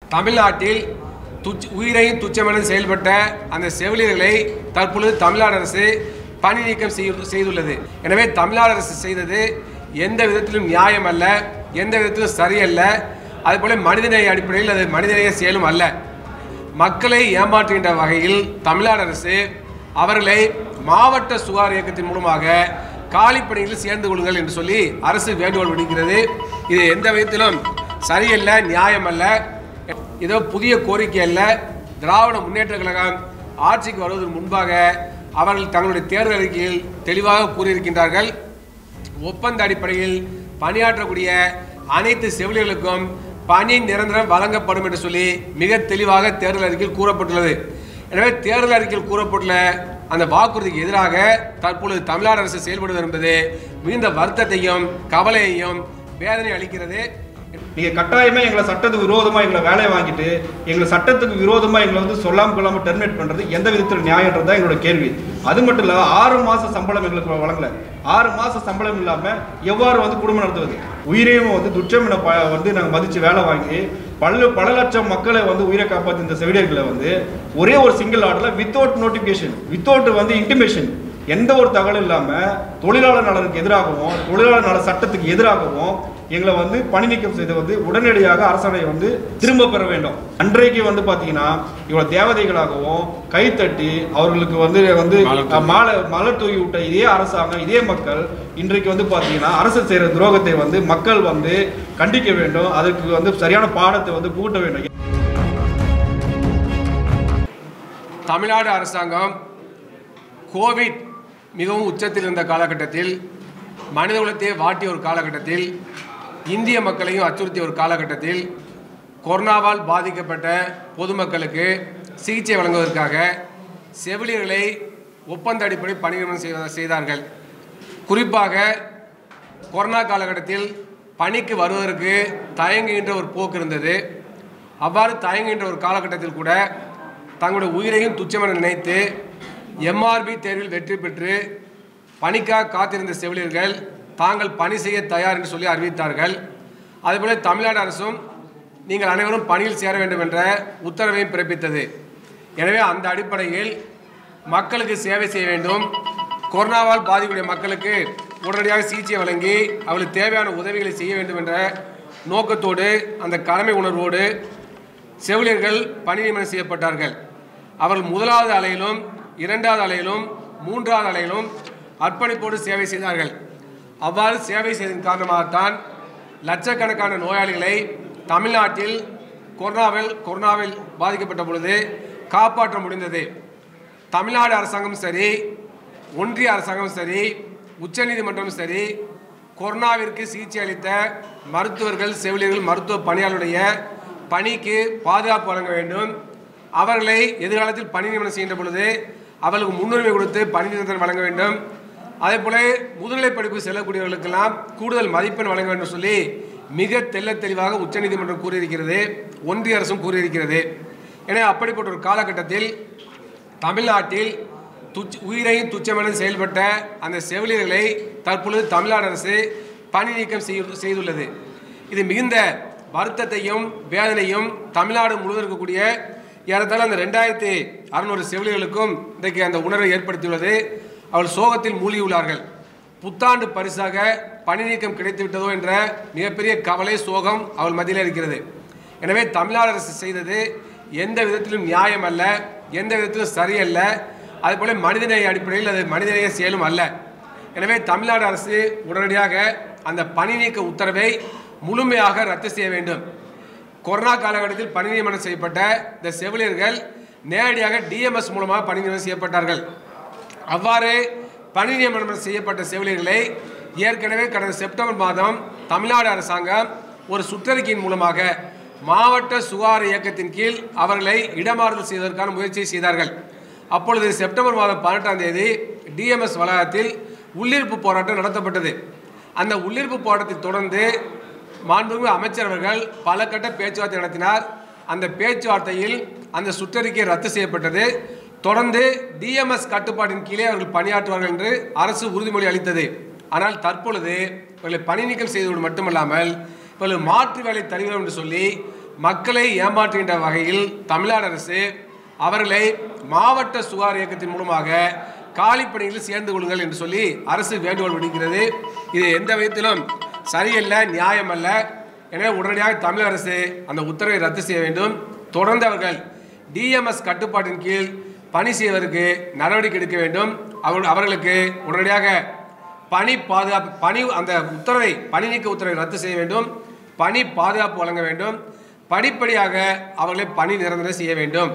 தமிழ்நாட்டில் துச்ச உயிரையும் துச்சமென செயல்பட்ட அந்த செவிலியர்களை தற்பொழுது தமிழ்நாடு அரசு பணி நீக்கம் செய்து- செய்துள்ளது எனவே தமிழ்நாடு அரசு செய்தது எந்த விதத்திலும் நியாயம் அல்ல எந்த விதத்திலும் சரியல்ல அதுபோல மனிதநேய அடிப்படையில் அது மனிதநேய செயலும் அல்ல மக்களை ஏமாற்றுகின்ற வகையில் தமிழ்நாடு அரசு அவர்களை மாவட்ட சுகாதார இயக்கத்தின் மூலமாக காலிப்பணிகளில் சேர்ந்து கொள்ளுங்கள் என்று சொல்லி அரசு வேண்டுகோள் விடுக்கிறது இது எந்த விதத்திலும் சரியல்ல நியாயம் அல்ல இதோ புதிய கோரிக்கை அல்ல திராவிட முன்னேற்ற கழகம் ஆட்சிக்கு வருவதற்கு முன்பாக அவர்கள் தங்களுடைய தேர்தல் அறிக்கையில் தெளிவாக கூறியிருக்கின்றார்கள் ஒப்பந்த அடிப்படையில் பணியாற்றக்கூடிய அனைத்து செவிலியர்களுக்கும் பணி நிரந்தரம் வழங்கப்படும் என்று சொல்லி மிக தெளிவாக தேர்தல் அறிக்கையில் கூறப்பட்டுள்ளது எனவே தேர்தல் அறிக்கையில் கூறப்பட்டுள்ள அந்த வாக்குறுதிக்கு எதிராக தற்பொழுது தமிழ்நாடு அரசு செயல்படுவது என்பது மிகுந்த வருத்தத்தையும் கவலையையும் வேதனை அளிக்கிறது நீங்க கட்டாயமா எங்களை சட்டத்துக்கு விரோதமா எங்களை வேலையை வாங்கிட்டு எங்களை சட்டத்துக்கு விரோதமா எங்களை வந்து சொல்லாம கொள்ளாம டெர்மினேட் பண்றது எந்த விதத்தில் நியாயன்றது தான் எங்களோட கேள்வி அது மட்டும் இல்ல ஆறு மாச சம்பளம் எங்களுக்கு வழங்கல ஆறு மாச சம்பளம் இல்லாம எவ்வாறு வந்து குடும்பம் நடத்துவது உயிரையும் வந்து துச்சமென ப- வந்து நாங்க மதிச்சு வேலை வாங்கி பல பல லட்சம் மக்களை வந்து உயிரை காப்பாத்தி இந்த செவிலியர்களை வந்து ஒரே ஒரு சிங்கிள் ஆர்டர்ல வித்தவுட் நோட்டிபிகேஷன் வித்தவுட் வந்து இன்டிமேஷன் எந்த ஒரு தகவலும் இல்லாம தொழிலாளர் நலனுக்கு எதிராகவும் தொழிலாளர் நல சட்டத்துக்கு எதிராகவும் எங்களை வந்து பணி நீக்கம் செய்து வந்து உடனடியாக அரசாணை வந்து திரும்ப பெற வேண்டும் அன்றைக்கு வந்து பாத்தீங்கன்னா இவ்வளவு தேவதைகளாகவும் கைத்தட்டி அவர்களுக்கு வந்து வந்து மலர் தூவி. மாலை மலர் தூவி விட்ட இதே அரசாங்கம் இதே மக்கள் இன்றைக்கு வந்து பாத்தீங்கன்னா அரசு செய்யற துரோகத்தை வந்து மக்கள் வந்து கண்டிக்க வேண்டும் அதற்கு வந்து சரியான பாடத்தை வந்து புகட்ட வேண்டும் தமிழ்நாடு அரசாங்கம் கோவிட் மிகவும் உச்சத்தில் இருந்த காலகட்டத்தில் மனிதகுலத்தையே வாட்டிய ஒரு காலகட்டத்தில் இந்திய மக்களையும் அச்சுறுத்திய ஒரு காலகட்டத்தில் கொரோனாவால் பாதிக்கப்பட்ட பொதுமக்களுக்கு சிகிச்சை வழங்குவதற்காக செவிலியர்களை ஒப்பந்த அடிப்படை பணிநியமனம் செய்வ- செய்தார்கள் குறிப்பாக கொரோனா காலகட்டத்தில் பணிக்கு வருவதற்கு தயங்குகின்ற ஒரு போக்கு இருந்தது அவ்வாறு தயங்குகின்ற ஒரு காலகட்டத்தில் கூட தங்களுடைய உயிரையும் துச்சமென நினைத்து எம்ஆர்பி தேர்வில் வெற்றி பெற்று பணிக்காக காத்திருந்த செவிலியர்கள் தாங்கள் பணி செய்ய தயார் என்று சொல்லி அறிவித்தார்கள் அதுபோல தமிழ்நாடு அரசும் நீங்கள் அனைவரும் பணியில் சேர வேண்டும் என்ற உத்தரவையும் பிறப்பித்தது எனவே அந்த அடிப்படையில் மக்களுக்கு சேவை செய்ய வேண்டும் கொரோனாவால் பாதிக்கக்கூடிய மக்களுக்கு உடனடியாக சிகிச்சை வழங்கி அவர்களுக்கு தேவையான உதவிகளை செய்ய வேண்டும் என்ற நோக்கத்தோடு அந்த கடமை உணர்வோடு செவிலியர்கள் பணி நியமனம் செய்யப்பட்டார்கள் அவர்கள் முதலாவது அலையிலும் இரண்டாவது அலையிலும் மூன்றாவது அலையிலும் அர்ப்பணிப்போடு சேவை செய்தார்கள் அவ்வாறு சேவை செய்ததன் காரணமாகத்தான் லட்சக்கணக்கான நோயாளிகளை தமிழ்நாட்டில் கொரோனாவில் கொரோனாவில் பாதிக்கப்பட்ட பொழுது காப்பாற்ற முடிந்தது தமிழ்நாடு அரசாங்கம் சரி ஒன்றிய அரசாங்கம் சரி உச்சநீதிமன்றம் சரி கொரோனாவிற்கு சிகிச்சை அளித்த மருத்துவர்கள் செவிலியர்கள் மருத்துவ பணியாளருடைய பணிக்கு பாதுகாப்பு வழங்க வேண்டும் அவர்களை எதிர்காலத்தில் பணி நியமனம் செய்கின்ற பொழுது அவர்களுக்கு முன்னுரிமை கொடுத்து பணி நியமனம் வழங்க வேண்டும் அதே போல முதுநிலை படிப்பு செல்லக்கூடியவர்களுக்கெல்லாம் கூடுதல் மதிப்பெண் வழங்க வேண்டும் சொல்லி மிக தெள்ள தெளிவாக உச்சநீதிமன்றம் கூறியிருக்கிறது ஒன்றிய அரசும் கூறியிருக்கிறது எனவே அப்படிப்பட்ட ஒரு காலகட்டத்தில் தமிழ்நாட்டில் துச்ச உயிரையும் துச்சமென செயல்பட்ட அந்த செவிலியர்களை தற்பொழுது தமிழ்நாடு அரசு பணி நீக்கம் செய்து- செய்துள்ளது இது மிகுந்த வருத்தத்தையும் வேதனையும் தமிழ்நாடு முழுவதும் இருக்கக்கூடிய ஏறத்தாழ அந்த ரெண்டாயிரத்தி அறுநூறு செவிலியர்களுக்கும் இன்றைக்கு அந்த உணர்வை ஏற்படுத்தியுள்ளது அவர்கள் சோகத்தில் மூழ்கியுள்ளார்கள் புத்தாண்டு பரிசாக பணி நீக்கம் கிடைத்துவிட்டதோ என்ற மிகப்பெரிய கவலை சோகம் அவள் மத்தியில் இருக்கிறது எனவே தமிழ்நாடு அரசு செய்தது எந்த விதத்திலும் நியாயம் அல்ல எந்த விதத்திலும் சரியல்ல அதுபோல மனிதநேய அடிப்படையில் அது மனிதநேய செயலும் அல்ல எனவே தமிழ்நாடு அரசு உடனடியாக அந்த பணி நீக்க உத்தரவை முழுமையாக ரத்து செய்ய வேண்டும் கொரோனா காலகட்டத்தில் பணி நியமனம் செய்யப்பட்ட இந்த செவிலியர்கள் நேரடியாக டிஎம்எஸ் மூலமாக பணி நியமனம் செய்யப்பட்டார்கள் அவ்வாறு பணி நியமனம் செய்யப்பட்ட செவிலியர்களை ஏற்கனவே கடந்த செப்டம்பர் மாதம் தமிழ்நாடு அரசாங்கம் ஒரு சுற்றறிக்கையின் மூலமாக மாவட்ட சுகாதார இயக்கத்தின் கீழ் அவர்களை இடமாறுதல் செய்வதற்கான முயற்சியை செய்தார்கள் அப்பொழுது செப்டம்பர் மாதம் பதினெட்டாம் தேதி டிஎம்எஸ் வளாகத்தில் உள்ளிருப்பு போராட்டம் நடத்தப்பட்டது அந்த உள்ளிருப்பு போராட்டத்தை தொடர்ந்து மாண்புமிகு அமைச்சர் அவர்கள் பல கட்ட பேச்சுவார்த்தை நடத்தினார் அந்த பேச்சுவார்த்தையில் அந்த சுற்றறிக்கை ரத்து செய்யப்பட்டது தொடர்ந்து டிஎம்எஸ் கட்டுப்பாட்டின் கீழே அவர்கள் பணியாற்றுவார்கள் என்று அரசு உறுதிமொழி அளித்தது ஆனால் தற்பொழுது இவர்களை பணி நீக்கம் செய்ததோடு மட்டுமல்லாமல் இவர்கள் மாற்று வேலை தருகிறோம் என்று சொல்லி மக்களை ஏமாற்றுகின்ற வகையில் தமிழ்நாடு அரசு அவர்களை மாவட்ட சுகாதார இயக்கத்தின் மூலமாக காலிப்பணியில் சேர்ந்து கொள்ளுங்கள் என்று சொல்லி அரசு வேண்டுகோள் விடுக்கிறது இது எந்த விதத்திலும் சரியல்ல நியாயமல்ல எனவே உடனடியாக தமிழக அரசு அந்த உத்தரவை ரத்து செய்ய வேண்டும் தொடர்ந்து அவர்கள் டிஎம்எஸ் கட்டுப்பாட்டின் கீழ் பணி செய்வதற்கு நடவடிக்கை எடுக்க வேண்டும் அவர்கள் அவர்களுக்கு உடனடியாக பணி பாதுகாப்பு பணி அந்த உத்தரவை பணி நீக்க உத்தரவை ரத்து செய்ய வேண்டும் பணி பாதுகாப்பு வழங்க வேண்டும் படிப்படியாக அவர்களை பணி நிரந்தரம் செய்ய வேண்டும்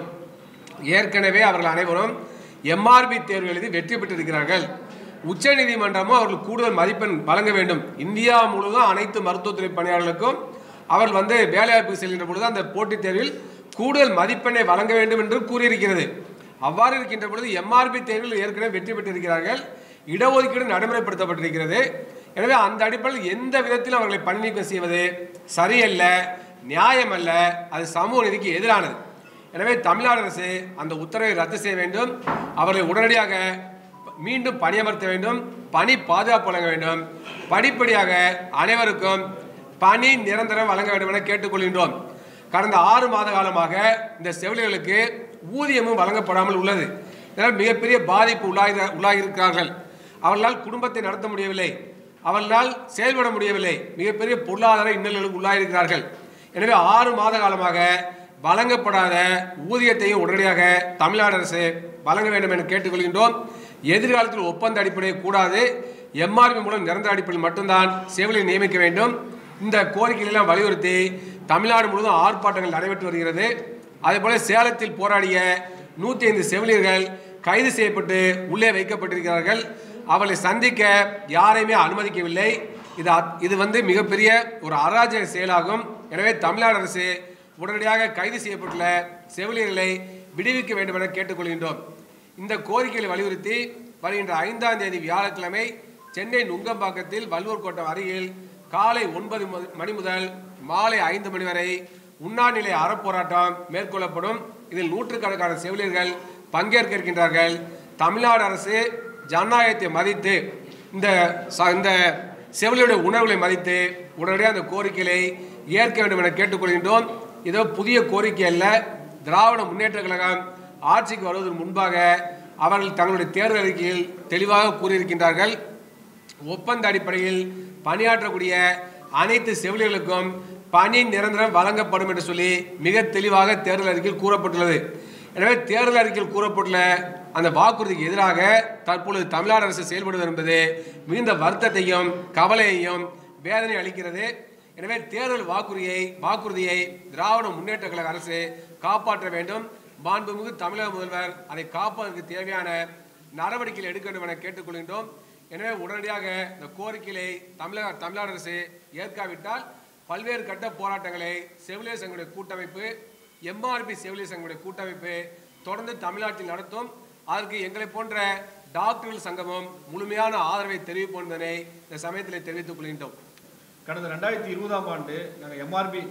ஏற்கனவே அவர்கள் அனைவரும் எம்ஆர்பி தேர்வு எழுதி வெற்றி பெற்றிருக்கிறார்கள் உச்சநீதிமன்றமும் அவர்கள் கூடுதல் மதிப்பெண் வழங்க வேண்டும் இந்தியா முழுவதும் அனைத்து மருத்துவத்துறை பணியாளர்களுக்கும் அவர்கள் வந்து வேலைவாய்ப்பு செல்கின்ற பொழுது அந்த போட்டித் தேர்வில் கூடுதல் மதிப்பெண்ணை வழங்க வேண்டும் என்று கூறியிருக்கிறது அவ்வாறு இருக்கின்ற பொழுது எம்ஆர்பி தேர்வில் ஏற்கனவே வெற்றி பெற்றிருக்கிறார்கள் இடஒதுக்கீடு நடைமுறைப்படுத்தப்பட்டிருக்கிறது எனவே அந்த அடிப்படையில் எந்த விதத்திலும் அவர்களை பணி நீக்கம் செய்வது சரியல்ல நியாயமல்ல அது சமூக நீதிக்கு எதிரானது எனவே தமிழ்நாடு அரசு அந்த உத்தரவை ரத்து செய்ய வேண்டும் அவர்களை உடனடியாக மீண்டும் பணியமர்த்த வேண்டும் பணி பாதுகாப்பு வழங்க வேண்டும் படிப்படியாக அனைவருக்கும் பணி நிரந்தரம் வழங்க வேண்டும் என கேட்டுக்கொள்கின்றோம் கடந்த ஆறு மாத காலமாக இந்த செவிலியர்களுக்கு ஊதியமும் வழங்கப்படாமல் உள்ளது இதனால் மிகப்பெரிய பாதிப்பு உள்ளாகி உள்ளாகியிருக்கிறார்கள் அவர்களால் குடும்பத்தை நடத்த முடியவில்லை அவர்களால் செயல்பட முடியவில்லை மிகப்பெரிய பொருளாதார இன்னல்களுக்கு உள்ளாயிருக்கிறார்கள் எனவே ஆறு மாத காலமாக வழங்கப்படாத ஊதியத்தையும் உடனடியாக தமிழ்நாடு அரசு வழங்க வேண்டும் என கேட்டுக்கொள்கின்றோம் எதிர்காலத்தில் ஒப்பந்த அடிப்படையில் கூடாது எம்ஆர்பி மூலம் நிரந்தர அடிப்படையில் மட்டும்தான் செவிலியர் நியமிக்க வேண்டும் இந்த கோரிக்கைகளெல்லாம் வலியுறுத்தி தமிழ்நாடு முழுவதும் ஆர்ப்பாட்டங்கள் நடைபெற்று வருகிறது அதேபோல சேலத்தில் போராடிய நூற்றி ஐந்து செவிலியர்கள் கைது செய்யப்பட்டு உள்ளே வைக்கப்பட்டிருக்கிறார்கள் அவர்களை சந்திக்க யாரையுமே அனுமதிக்கவில்லை இது அத்- இது வந்து மிகப்பெரிய ஒரு அராஜக செயலாகும் எனவே தமிழ்நாடு அரசு உடனடியாக கைது செய்யப்பட்டுள்ள செவிலியர்களை விடுவிக்க வேண்டும் என கேட்டுக்கொள்கின்றோம் இந்த கோரிக்கைகளை வலியுறுத்தி வருகின்ற ஐந்தாம் தேதி வியாழக்கிழமை சென்னை நுங்கம்பாக்கத்தில் வள்ளுவர் கோட்டம் அருகில் காலை ஒன்பது மு- மணி முதல் மாலை ஐந்து மணி வரை உண்ணாநிலை அறப்போராட்டம் மேற்கொள்ளப்படும் இதில் நூற்றுக்கணக்கான செவிலியர்கள் பங்கேற்க இருக்கின்றார்கள் தமிழ்நாடு அரசு ஜனநாயகத்தை மதித்து இந்த ச- இந்த செவிலியருடைய உணர்வுகளை மதித்து உடனடியாக அந்த கோரிக்கைகளை ஏற்க வேண்டும் என கேட்டுக்கொள்கின்றோம் இதோ புதிய கோரிக்கை அல்ல திராவிட முன்னேற்ற கழகம் ஆட்சிக்கு வருவதற்கு முன்பாக அவர்கள் தங்களுடைய தேர்தல் அறிக்கையில் தெளிவாக கூறியிருக்கின்றார்கள் ஒப்பந்த அடிப்படையில் பணியாற்றக்கூடிய அனைத்து செவிலியர்களுக்கும் பணி நிரந்தரம் வழங்கப்படும் என்று சொல்லி மிக தெளிவாக தேர்தல் அறிக்கையில் கூறப்பட்டுள்ளது எனவே தேர்தல் அறிக்கையில் கூறப்பட்டுள்ள அந்த வாக்குறுதிக்கு எதிராக தற்பொழுது தமிழ்நாடு அரசு செயல்படுவது என்பது மிகுந்த வருத்தத்தையும் கவலையையும் வேதனை அளிக்கிறது எனவே தேர்தல் வாக்குறுதியை வாக்குறுதியை திராவிட முன்னேற்ற கழக அரசு காப்பாற்ற வேண்டும் மாண்புமிகு தமிழக முதல்வர் அதை காப்பதற்கு தேவையான நடவடிக்கைகள் எடுக்க வேண்டும் என கேட்டுக்கொள்கின்றோம் எனவே உடனடியாக இந்த கோரிக்கைகளை தமிழக தமிழ்நாடு அரசு ஏற்காவிட்டால் பல்வேறு கட்ட போராட்டங்களை செவிலியர் சங்கங்களுடைய கூட்டமைப்பு எம்ஆர்பி செவிலியர் சங்கங்களுடைய கூட்டமைப்பு தொடர்ந்து தமிழ்நாட்டில் நடத்தும் அதற்கு எங்களை போன்ற டாக்டர்கள் சங்கமும் முழுமையான ஆதரவை தெரிவிப்போம் என்பதனை இந்த சமயத்தில் தெரிவித்துக் கொள்கின்றோம் கடந்த ரெண்டாயிரத்தி இருபதாம் ஆண்டு நாங்கள் எம்ஆர்பி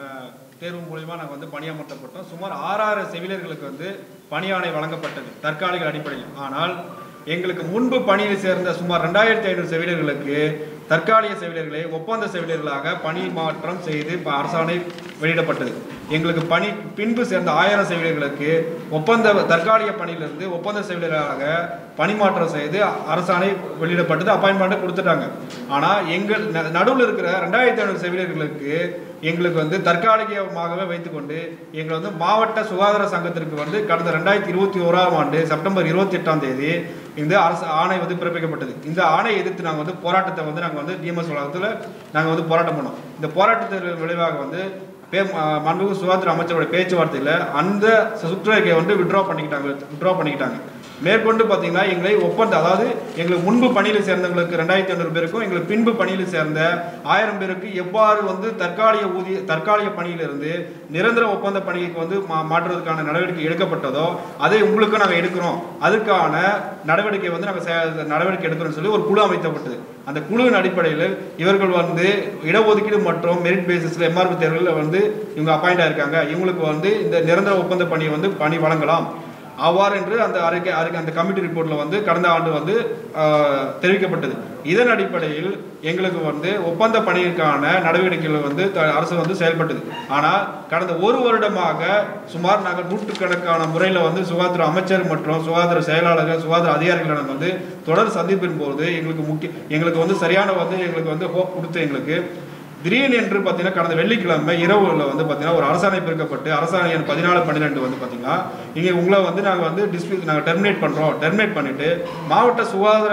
தேர்வு மூலிமா நாங்கள் வந்து பணியமர்த்தப்பட்டோம் சுமார் ஆறாறு செவிலியர்களுக்கு வந்து பணியாணை வழங்கப்பட்டது தற்காலிக அடிப்படையில் ஆனால் எங்களுக்கு முன்பு பணியில் சேர்ந்த சுமார் ரெண்டாயிரத்தி ஐநூறு செவிலியர்களுக்கு தற்காலிக செவிலியர்களை ஒப்பந்த செவிலியர்களாக பணி மாற்றம் செய்து இப்ப அரசாணை வெளியிடப்பட்டது எங்களுக்கு பணி பின்பு சேர்ந்த ஆயிரம் செவிலியர்களுக்கு ஒப்பந்த தற்காலிக பணியிலிருந்து ஒப்பந்த செவிலியராக பணிமாற்றம் செய்து அரசாணை வெளியிடப்பட்டது அப்பாயின்மெண்ட் கொடுத்துட்டாங்க ஆனால் எங்கள் நடுவில் இருக்கிற ரெண்டாயிரத்தி ஐநூறு செவிலியர்களுக்கு எங்களுக்கு வந்து தற்காலிகமாகவே வைத்துக்கொண்டு எங்களை வந்து மாவட்ட சுகாதார சங்கத்திற்கு வந்து கடந்த ரெண்டாயிரத்தி இருபத்தி ஓராம் ஆண்டு செப்டம்பர் இருபத்தி எட்டாம் தேதி இந்த அரசு ஆணை வந்து பிறப்பிக்கப்பட்டது இந்த ஆணையை எதிர்த்து நாங்கள் வந்து போராட்டத்தை வந்து நாங்கள் வந்து டிஎம்எஸ் வளாகத்தில் நாங்கள் வந்து போராட்டம் பண்ணோம் இந்த போராட்டத்தின் விளைவாக வந்து பே ம- மாண்புமிகு சுகாதார அமைச்சருடைய பேச்சுவார்த்தையில் அந்த சுற்றறிக்கையை வந்து விட்ரா பண்ணிக்கிட்டாங்க விட்ரா பண்ணிக்கிட்டாங்க மேற்கொண்டு பார்த்தீங்கன்னா எங்களை ஒப்பந்த அதாவது எங்களுக்கு முன்பு பணியில் சேர்ந்தவங்களுக்கு ரெண்டாயிரத்தி ஐநூறு பேருக்கும் எங்களுக்கு பின்பு பணியில் சேர்ந்த ஆயிரம் பேருக்கு எவ்வாறு வந்து தற்காலிக ஊதிய தற்காலிக பணியிலிருந்து நிரந்தர ஒப்பந்த பணிக்கு வந்து மா மாற்றுவதற்கான நடவடிக்கை எடுக்கப்பட்டதோ அதை உங்களுக்கு நாங்கள் எடுக்கிறோம் அதுக்கான நடவடிக்கை வந்து நாங்கள் நடவடிக்கை எடுக்கிறோம்னு சொல்லி ஒரு குழு அமைக்கப்பட்டது அந்த குழுவின் அடிப்படையில் இவர்கள் வந்து இடஒதுக்கீடு மற்றும் மெரிட் பேசிஸில் எம்ஆர்பி தேர்வில் வந்து இவங்க அப்பாயிண்ட் ஆயிருக்காங்க இவங்களுக்கு வந்து இந்த நிரந்தர ஒப்பந்த பணியை வந்து பணி வழங்கலாம் ஆவார் என்று அந்த அறிக்கை அறிக்கை அந்த கமிட்டி ரிப்போர்ட்ல வந்து கடந்த ஆண்டு வந்து ஆஹ், தெரிவிக்கப்பட்டது இதன் அடிப்படையில் எங்களுக்கு வந்து ஒப்பந்த பணிக்கான நடவடிக்கைகள் வந்து த- அரசு வந்து செயல்பட்டது ஆனால் கடந்த ஒரு வருடமாக சுமார் நாங்கள் நூற்றுக்கணக்கான முறையில் வந்து சுகாதார அமைச்சர் மற்றும் சுகாதார செயலாளர்கள் சுகாதார அதிகாரிகளிடம் வந்து தொடர் சந்திப்பின் போது எங்களுக்கு முக்கிய எங்களுக்கு வந்து சரியான வந்து எங்களுக்கு வந்து ஹோப் கொடுத்து எங்களுக்கு திடீர்னு என்று பார்த்தீங்கன்னா கடந்த வெள்ளிக்கிழமை இரவுல வந்து பார்த்தீங்கன்னா ஒரு அரசாணை பிறக்கப்பட்டு அரசாணை எண் பதினாலு பன்னிரெண்டு வந்து பார்த்தீங்கன்னா இங்கே உங்களை வந்து நாங்கள் வந்து டிஸ்பியூட் நாங்கள் டெர்மினேட் பண்ணுறோம் டெர்மினேட் பண்ணிட்டு மாவட்ட சுகாதார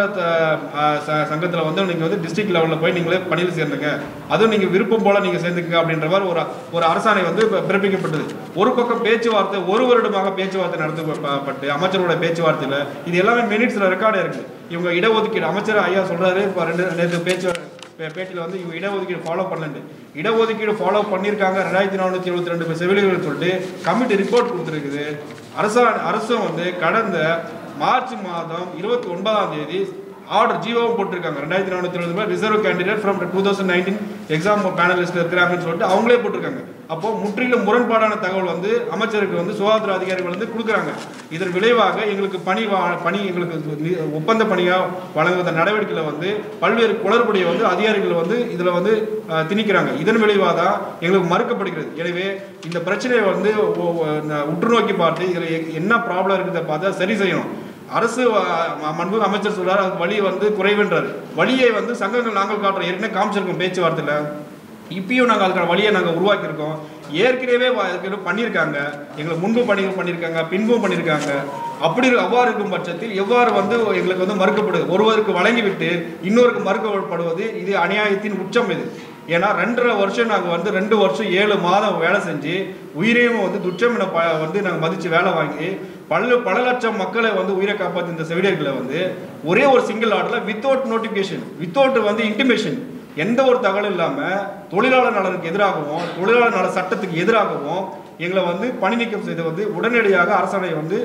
சங்கத்தில் வந்து நீங்கள் வந்து டிஸ்ட்ரிக்ட் லெவலில் போய் நீங்களே பணியில் சேர்ந்துங்க அதுவும் நீங்கள் விருப்பம் போல நீங்கள் சேர்ந்துக்குங்க அப்படின்ற மாதிரி ஒரு ஒரு அரசாணை வந்து இப்ப பிறப்பிக்கப்பட்டது ஒரு பக்கம் பேச்சுவார்த்தை ஒரு வருடமாக பேச்சுவார்த்தை நடத்தப்பட்டு அமைச்சரோட பேச்சுவார்த்தையில் இது எல்லாமே மினிட்ஸில் ரெக்கார்டு இருக்கு இவங்க இடஒதுக்கீடு அமைச்சர் ஐயா சொல்றாரு இப்போ ரெண்டு நேற்று பேச்சு பே- பேட்டியில் வந்து இவங்க இடஒதுக்கீடு ஃபாலோ பண்ணலன்ட்டு இடஒதுக்கீடு ஃபாலோ பண்ணியிருக்காங்க ரெண்டாயிரத்தி நானூற்றி எழுபத்தி ரெண்டு செவிலியர்கள் சொல்லிட்டு கமிட்டி ரிப்போர்ட் கொடுத்துருக்குது அரசா அரசும் வந்து கடந்த மார்ச் மாதம் இருபத்தி ஒன்பதாம் தேதி ஆர்டர் ஜீவோவும் போட்டிருக்காங்க ரெண்டாயிரத்தி நானூற்றி எழுபது பேர் reserve candidate from two thousand nineteen exam panelist இருக்கிறாங்கன்னு சொல்லிட்டு அவங்களே போட்டிருக்காங்க அப்போ முற்றிலும் முரண்பாடான தகவல் வந்து அமைச்சருக்கு வந்து சுகாதார அதிகாரிகள் வந்து கொடுக்குறாங்க இதன் விளைவாக எங்களுக்கு பணி வா- பணி எங்களுக்கு நி- ஒப்பந்த பணியாக வழங்குவத நடவடிக்கையில் வந்து பல்வேறு குளறுபடியை வந்து அதிகாரிகள் வந்து இதில் வந்து அஹ், திணிக்கிறாங்க இதன் விளைவாக தான் எங்களுக்கு மறுக்கப்படுகிறது எனவே இந்த பிரச்சனையை வந்து ஒ- ஒ- ந- உற்று நோக்கி பார்த்து இதில் எ- என்ன ப்ராப்ளம் இருக்குதை பார்த்தா சரி செய்யணும் அரசு அஹ், மண்புகு அமைச்சர் சொல்றாரு அதுக்கு வழி வந்து குறைவுன்றாரு வழியை வந்து சங்கங்கள் நாங்கள் காட்டுறோம் ஏற்கனவே காமிச்சிருக்கோம் பேச்சுவார்த்தையில் இப்பயும் நாங்கள் அதுக்கான வழியை நாங்கள் உருவாக்கியிருக்கோம் ஏற்கனவே வ- ஏற்கனவே பண்ணியிருக்காங்க எங்களை முன்பு பணி பண்ணியிருக்காங்க பின்பும் பண்ணியிருக்காங்க அப்படி இரு- அவ்வாறு இருக்கும் பட்சத்தில் எவ்வாறு வந்து எங்களுக்கு வந்து மறுக்கப்படுது ஒருவருக்கு வழங்கிவிட்டு இன்னொருக்கு மறுக்கப்படுவது இது அநியாயத்தின் உச்சம் இது ஏன்னா ரெண்டரை வருஷம் நாங்கள் வந்து ரெண்டு வருஷம் ஏழு மாதம் வேலை செஞ்சு உயிரையும் வந்து துச்சமின ப வந்து நாங்கள் மதித்து வேலை வாங்கி பல பல லட்சம் மக்களை வந்து உயிரை காப்பாற்றி இந்த செவிலியர்களை வந்து ஒரே ஒரு சிங்கிள் ஆர்டரில் வித்தவுட் நோட்டிஃபிகேஷன் வித்தவுட் வந்து இன்டிமேஷன் எந்த ஒரு தகவலும் இல்லாமல் தொழிலாளர் நலனுக்கு எதிராகவும் தொழிலாளர் நல சட்டத்துக்கு எதிராகவும் எங்களை வந்து பணி நீக்கம் செய்து வந்து உடனடியாக அரசாணை வந்து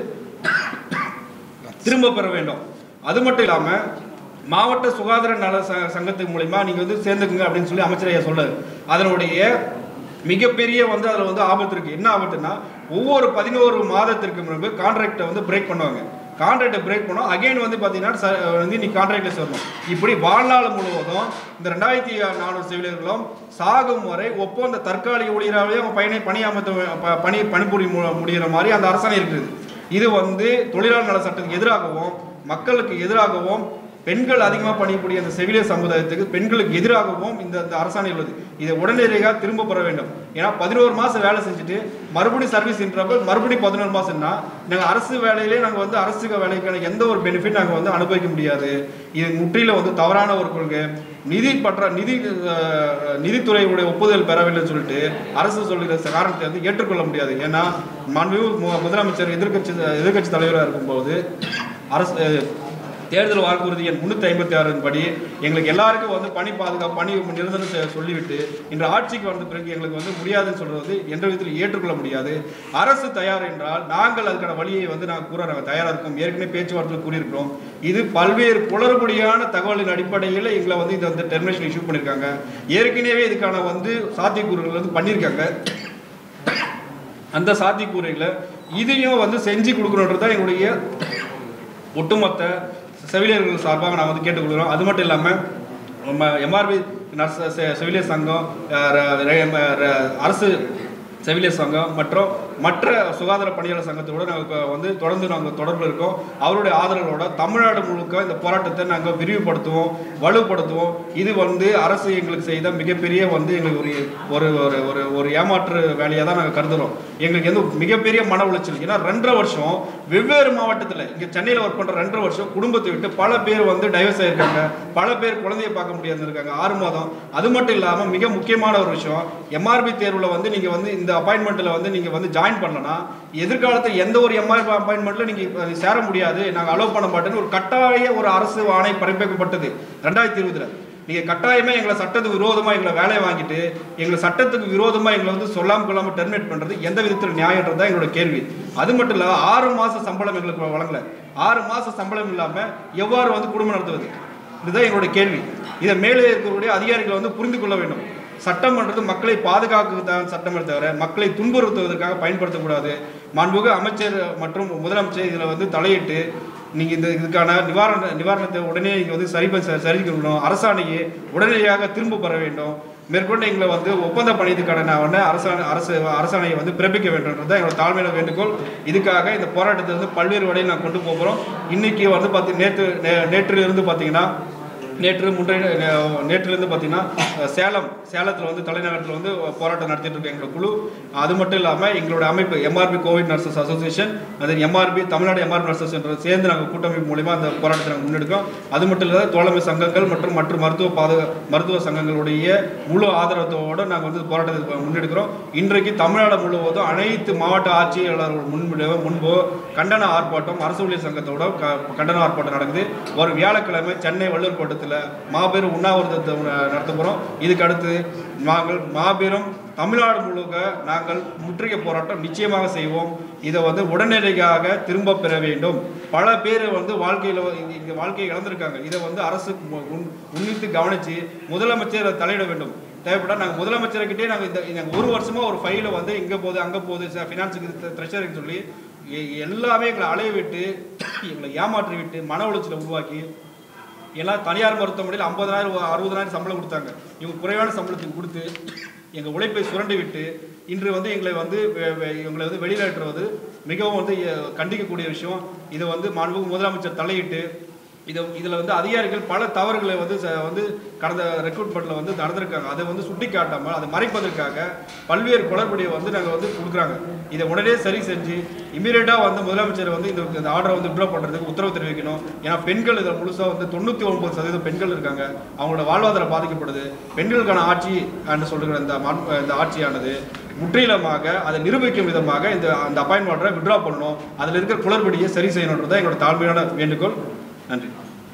திரும்ப பெற வேண்டும் அது மட்டும் இல்லாமல் மாவட்ட சுகாதார நல ச- சங்கத்து மூலிமா நீங்கள் வந்து சேர்ந்துக்குங்க அப்படின்னு சொல்லி அமைச்சர் ஐயா சொல்றாரு அதனுடைய மிகப்பெரிய வந்து அதில் வந்து ஆபத்து இருக்குது என்ன ஆபத்துன்னா ஒவ்வொரு பதினோரு மாதத்திற்கு முன்பு கான்ட்ராக்டை வந்து பிரேக் பண்ணுவாங்க கான்ட்ராக்டை பிரேக் பண்ணோம் அகைன் வந்து பார்த்தீங்கன்னா ச- வந்து நீ கான்ட்ராக்டில் சேரணும் இப்படி வாழ்நாள் முழுவதும் இந்த ரெண்டாயிரத்தி நானூறு செவிலியர்களும் சாகும் வரை ஒப்பந்த தற்காலிக ஊழியராகவே அவங்க பயணி பணியமர்த்த ப- பணி பணிபுரிய மு- முடிகிற மாதிரி அந்த அரசாணை இருக்குது இது வந்து தொழிலாளர் நல சட்டத்துக்கு எதிராகவும் மக்களுக்கு எதிராகவும் பெண்கள் அதிகமாக பணிபுரிய அந்த செவிலியர் சமுதாயத்துக்கு பெண்களுக்கு எதிராகவும் இந்த இந்த அரசாணை உள்ளது இதை உடனடியாக திரும்ப பெற வேண்டும் ஏன்னா பதினோரு மாதம் வேலை செஞ்சுட்டு மறுபடியும் சர்வீஸ் இன்றப்ப மறுபடியும் பதினோரு மாதம்னா நாங்கள் அரசு வேலையிலே நாங்கள் வந்து அரசு வேலைக்கான எந்த ஒரு பெனிஃபிட் நாங்கள் வந்து அனுபவிக்க முடியாது இது முற்றிலும் வந்து தவறான ஒரு கொள்கை நிதி பற்ற நிதி அஹ், நிதித்துறையுடைய ஒப்புதல் பெறவில்லைன்னு சொல்லிட்டு அரசு சொல்லுகிற காரணத்தை வந்து ஏற்றுக்கொள்ள முடியாது ஏன்னா மாண்புமிகு மு- முதலமைச்சர் எதிர்க்கட்சி எதிர்க்கட்சி தலைவராக இருக்கும்போது அரசு அஹ், தேர்தல் வாக்குறுதி எண் முன்னூற்றி ஐம்பத்தி ஆறின் படி எங்களுக்கு எல்லாருக்கும் வந்து பணி பாதுகாப்பு பணி நிரந்தரம் செய்ய சொல்லிவிட்டு இன்று ஆட்சிக்கு வந்த பிறகு எங்களுக்கு வந்து முடியாதுன்னு சொல்றது எந்த விதத்தில் ஏற்றுக்கொள்ள முடியாது அரசு தயார் என்றால் நாங்கள் அதுக்கான வழியை வந்து நாங்கள் கூற நாங்கள் தயாராக இருக்கோம் ஏற்கனவே பேச்சுவார்த்தையில் கூறியிருக்கிறோம் இது பல்வேறு குளறுபடியான தகவலின் அடிப்படையில் எங்களை வந்து இதை வந்து டெர்மினேஷன் இஷ்யூ பண்ணியிருக்காங்க ஏற்கனவே இதுக்கான வந்து சாத்தியக்கூறுகள் வந்து பண்ணியிருக்காங்க அந்த சாத்தியக்கூறுகளை இதையும் வந்து செஞ்சு கொடுக்கணுன்றது தான் எங்களுடைய ஒட்டுமொத்த செவிலியர்கள் சார்பாக நான் வந்து கேட்டுக்கொள்கிறோம் அது மட்டும் இல்லாமல் நம்ம எம்ஆர்பி நர்ஸ் செ- செவிலியர் சங்கம் அஹ், ர- ர- ர- அரசு செவிலியர் சங்கம் மற்றும் மற்ற சுகாதார பணியாளர் சங்கத்தோட நாங்கள் வந்து தொடர்ந்து நாங்கள் தொடர்பில் இருக்கோம் அவருடைய ஆதரவோட தமிழ்நாடு முழுக்க இந்த போராட்டத்தை நாங்கள் விரிவுபடுத்துவோம் வலுப்படுத்துவோம் இது வந்து அரசு எங்களுக்கு செய்த மிகப்பெரிய வந்து எங்களுக்கு ஒரு ஒரு ஒரு ஒரு ஒரு ஏமாற்று வேலையாக தான் நாங்கள் கருதுகிறோம் எங்களுக்கு வந்து மிகப்பெரிய மன உளைச்சல் ஏன்னா ரெண்டரை வருஷம் வெவ்வேறு மாவட்டத்தில் இங்கே சென்னையில் ஒர்க் பண்ணுற ரெண்டரை வருஷம் குடும்பத்தை விட்டு பல பேர் வந்து டைவர்ஸ் ஆயிருக்காங்க பல பேர் குழந்தைய பார்க்க முடியாது இருக்காங்க ஆறு மாதம் அது மட்டும் இல்லாமல் மிக முக்கியமான ஒரு விஷயம் எம்ஆர்பி தேர்வில் வந்து நீங்கள் வந்து இந்த அப்பாயின்மெண்ட்டில் வந்து நீங்கள் வந்து ஜாயின் பண்ணலன்னா எதிர்காலத்தில் எந்த ஒரு எம்ஆர்பி அப்பாயின்மெண்ட்டில் நீங்கள் சேர முடியாது நாங்கள் அலோவ் பண்ண மாட்டேன்னு ஒரு கட்டாய ஒரு அரசு ஆணை பிறப்பிக்கப்பட்டது ரெண்டாயிரத்தி இருபதுல நீங்கள் கட்டாயமே எங்களை சட்டத்துக்கு விரோதமாக எங்களை வேலையை வாங்கிட்டு எங்களை சட்டத்துக்கு விரோதமாக எங்களை வந்து சொல்லாமல் கொள்ளாமல் டெர்மினேட் பண்ணுறது எந்த விதத்தில் நியாயன்றது தான் எங்களோட கேள்வி அது மட்டும் இல்லை ஆறு மாத சம்பளம் எங்களுக்கு வழங்கல ஆறு மாத சம்பளம் இல்லாமல் எவ்வாறு வந்து குடும்பம் நடத்துவது இதுதான் எங்களோட கேள்வி இதை மேலே இருக்கக்கூடிய அதிகாரிகள் வந்து புரிந்து கொள்ள வேண்டும் சட்டம்ன்றது மக்களை பாதுகாக்க தான் சட்டமே தவிர மக்களை துன்புறுத்துவதற்காக பயன்படுத்தக்கூடாது மாண்புமிகு அமைச்சர் மற்றும் முதலமைச்சர் இதில் வந்து தலையிட்டு நீங்கள் இந்த இதுக்கான நிவாரண நிவாரணத்தை உடனே இங்கே வந்து சரி பண்ண சரி செய்யணும் அரசாணையை உடனடியாக திரும்ப பெற வேண்டும் மேற்கொண்டு எங்களை வந்து ஒப்பந்த பணியதுக்கான நான் வந்து அரசாணை அரசு அரசாணையை வந்து பிறப்பிக்க வேண்டும்ன்றது தான் எங்களோட தாழ்மையான வேண்டுகோள் இதுக்காக இந்த போராட்டத்தை வந்து பல்வேறு வழியில் நான் கொண்டு போகிறோம் இன்னைக்கு வந்து பார்த்தி நேற்று நே- நேற்றிலிருந்து பார்த்தீங்கன்னா நேற்று முன்றைய நே- நேற்றிலிருந்து பார்த்தீங்கன்னா அஹ், சேலம் சேலத்தில் வந்து தலைநகரத்தில் வந்து போராட்டம் நடத்திட்டு இருக்க எங்களோட குழு அது மட்டும் இல்லாமல் எங்களோட அமைப்பு எம்ஆர்பி கோவிட் நர்சஸ் அசோசியேஷன் அது எம்ஆர்பி தமிழ்நாடு எம்ஆர்பி நர்சஸ் என்ற சேர்ந்து நாங்கள் கூட்டமைப்பு மூலிமா அந்த போராட்டத்தை நாங்கள் முன்னெடுக்கிறோம் அது மட்டும் இல்லாத தோழமை சங்கங்கள் மற்றும் மற்ற மருத்துவ பாதுகா மருத்துவ சங்கங்களுடைய முழு ஆதரவத்தோடு நாங்கள் வந்து போராட்டத்தை முன்னெடுக்கிறோம் இன்றைக்கு தமிழ்நாடு முழுவதும் அனைத்து மாவட்ட ஆட்சியாளர்கள் முன்பு முன்பு கண்டன ஆர்ப்பாட்டம் அரசு ஊழியர் சங்கத்தோட க- கண்டன ஆர்ப்பாட்டம் நடக்குது ஒரு வியாழக்கிழமை சென்னை வள்ளூர் கோட்டத்தில் மாபெரும் உண்ணாவிரதத்தை நடத்த போகிறோம் இதுக்கு அடுத்து நாங்கள் மாபெரும் தமிழ்நாடு முழுக்க நாங்கள் முற்றுகை போராட்டம் நிச்சயமாக செய்வோம் இதை வந்து உடனடியாக திரும்ப பெற வேண்டும் பல பேர் வந்து வாழ்க்கையில் இங்கே வாழ்க்கையை இழந்திருக்காங்க இதை வந்து அரசு மு- உன்- உன்னித்து கவனித்து முதலமைச்சர் அதை தலையிட வேண்டும் தேவைப்பட்டா நாங்கள் முதலமைச்சர்கிட்டே நாங்கள் இந்த நாங்கள் ஒரு வருஷமாக ஒரு ஃபைலை வந்து இங்கே போகுது அங்கே போகுது ஃபினான்ஸுக்கு ட்ரெஷரின்னு சொல்லி எ- எல்லாமே எங்களை அலைய விட்டு எங்களை ஏமாற்றி விட்டு மன உளைச்சலை உருவாக்கி எல்லாம் தனியார் மருத்துவமனையில் ஐம்பதாயிரம் அறுபதாயிரம் சம்பளம் கொடுத்தாங்க இவங்க குறைவான சம்பளத்துக்கு கொடுத்து எங்கள் உழைப்பை சுரண்டி விட்டு இன்று வந்து எங்களை வந்து வெ- வெ- எங்களை வந்து வெளியேற்றுவது மிகவும் வந்து எ- கண்டிக்கக்கூடிய விஷயம் இதை வந்து மாண்புமிகு முதலமைச்சர் தலையிட்டு இதை இதில் வந்து அதிகாரிகள் பல தவறுகளை வந்து ச- வந்து கடந்த ரெக்ரூட்மெண்ட்டில் வந்து நடந்திருக்காங்க அதை வந்து சுட்டி காட்டாமல் அதை மறைப்பதற்காக பல்வேறு குளறுபடியை வந்து நாங்கள் வந்து கொடுக்குறாங்க இதை உடனே சரி செஞ்சு இமீடியட்டாக வந்து முதலமைச்சர் வந்து இந்த இந்த ஆர்டரை வந்து விட்ரா பண்ணுறதுக்கு உத்தரவு தெரிவிக்கணும் ஏன்னா பெண்கள் இதில் முழுசாக வந்து தொண்ணூற்றி ஒன்பது சதவீதம் பெண்கள் இருக்காங்க அவங்களோட வாழ்வாதாரம் பாதிக்கப்படுது பெண்களுக்கான ஆட்சி என்று சொல்லுகிற இந்த மாண்- இந்த ஆட்சியானது முற்றிலுமாக அதை நிரூபிக்கும் விதமாக இந்த அந்த அப்பாயின்மெண்ட் ஆர்டரை விட்ரா பண்ணணும் அதில் இருக்கிற குளறுபடியை சரி செய்யணுன்றது தான் எங்களோட தாழ்மையான வேண்டுகோள் நன்றி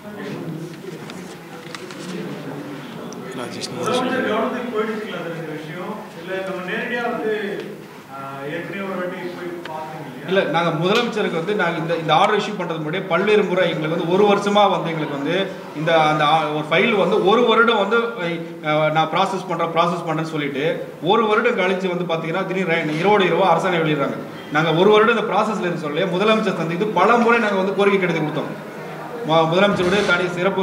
முதலமைச்சர் கவனத்துக்கு போயிடுச்சுங்களா சார் இந்த விஷயம் இல்ல நம்ம நேரடியா வந்து ஆஹ், ஏற்கனவே ஒரு வாட்டி போய் பார்த்தீங்க இல்லையா இல்லை நாங்கள் முதலமைச்சருக்கு வந்து நாங்கள் இந்த இந்த ஆர்டர் இஷ்யூ பண்ணுறது முன்னாடியே பல்வேறு முறை எங்களுக்கு வந்து ஒரு வருஷமாக வந்து எங்களுக்கு வந்து இந்த அந்த ஆ- ஒரு ஃபைல் வந்து ஒரு வருடம் வந்து அஹ், நான் ப்ராசஸ் பண்ணுறேன் ப்ராசஸ் பண்ணுறேன்னு சொல்லிட்டு ஒரு வருடம் கழிச்சு வந்து பார்த்தீங்கன்னா திடீர்னு இருபது இருபது அரசாணை வெளியிடுறாங்க நாங்கள் ஒரு வருடம் இந்த ப்ராசஸில் இருந்து சொல்லி முதலமைச்சர் சந்தித்து பல முறை நாங்கள் வந்து கோரிக்கை கடிதம் கொடுத்தோம் ம- முதலமைச்சருடைய தனி சிறப்பு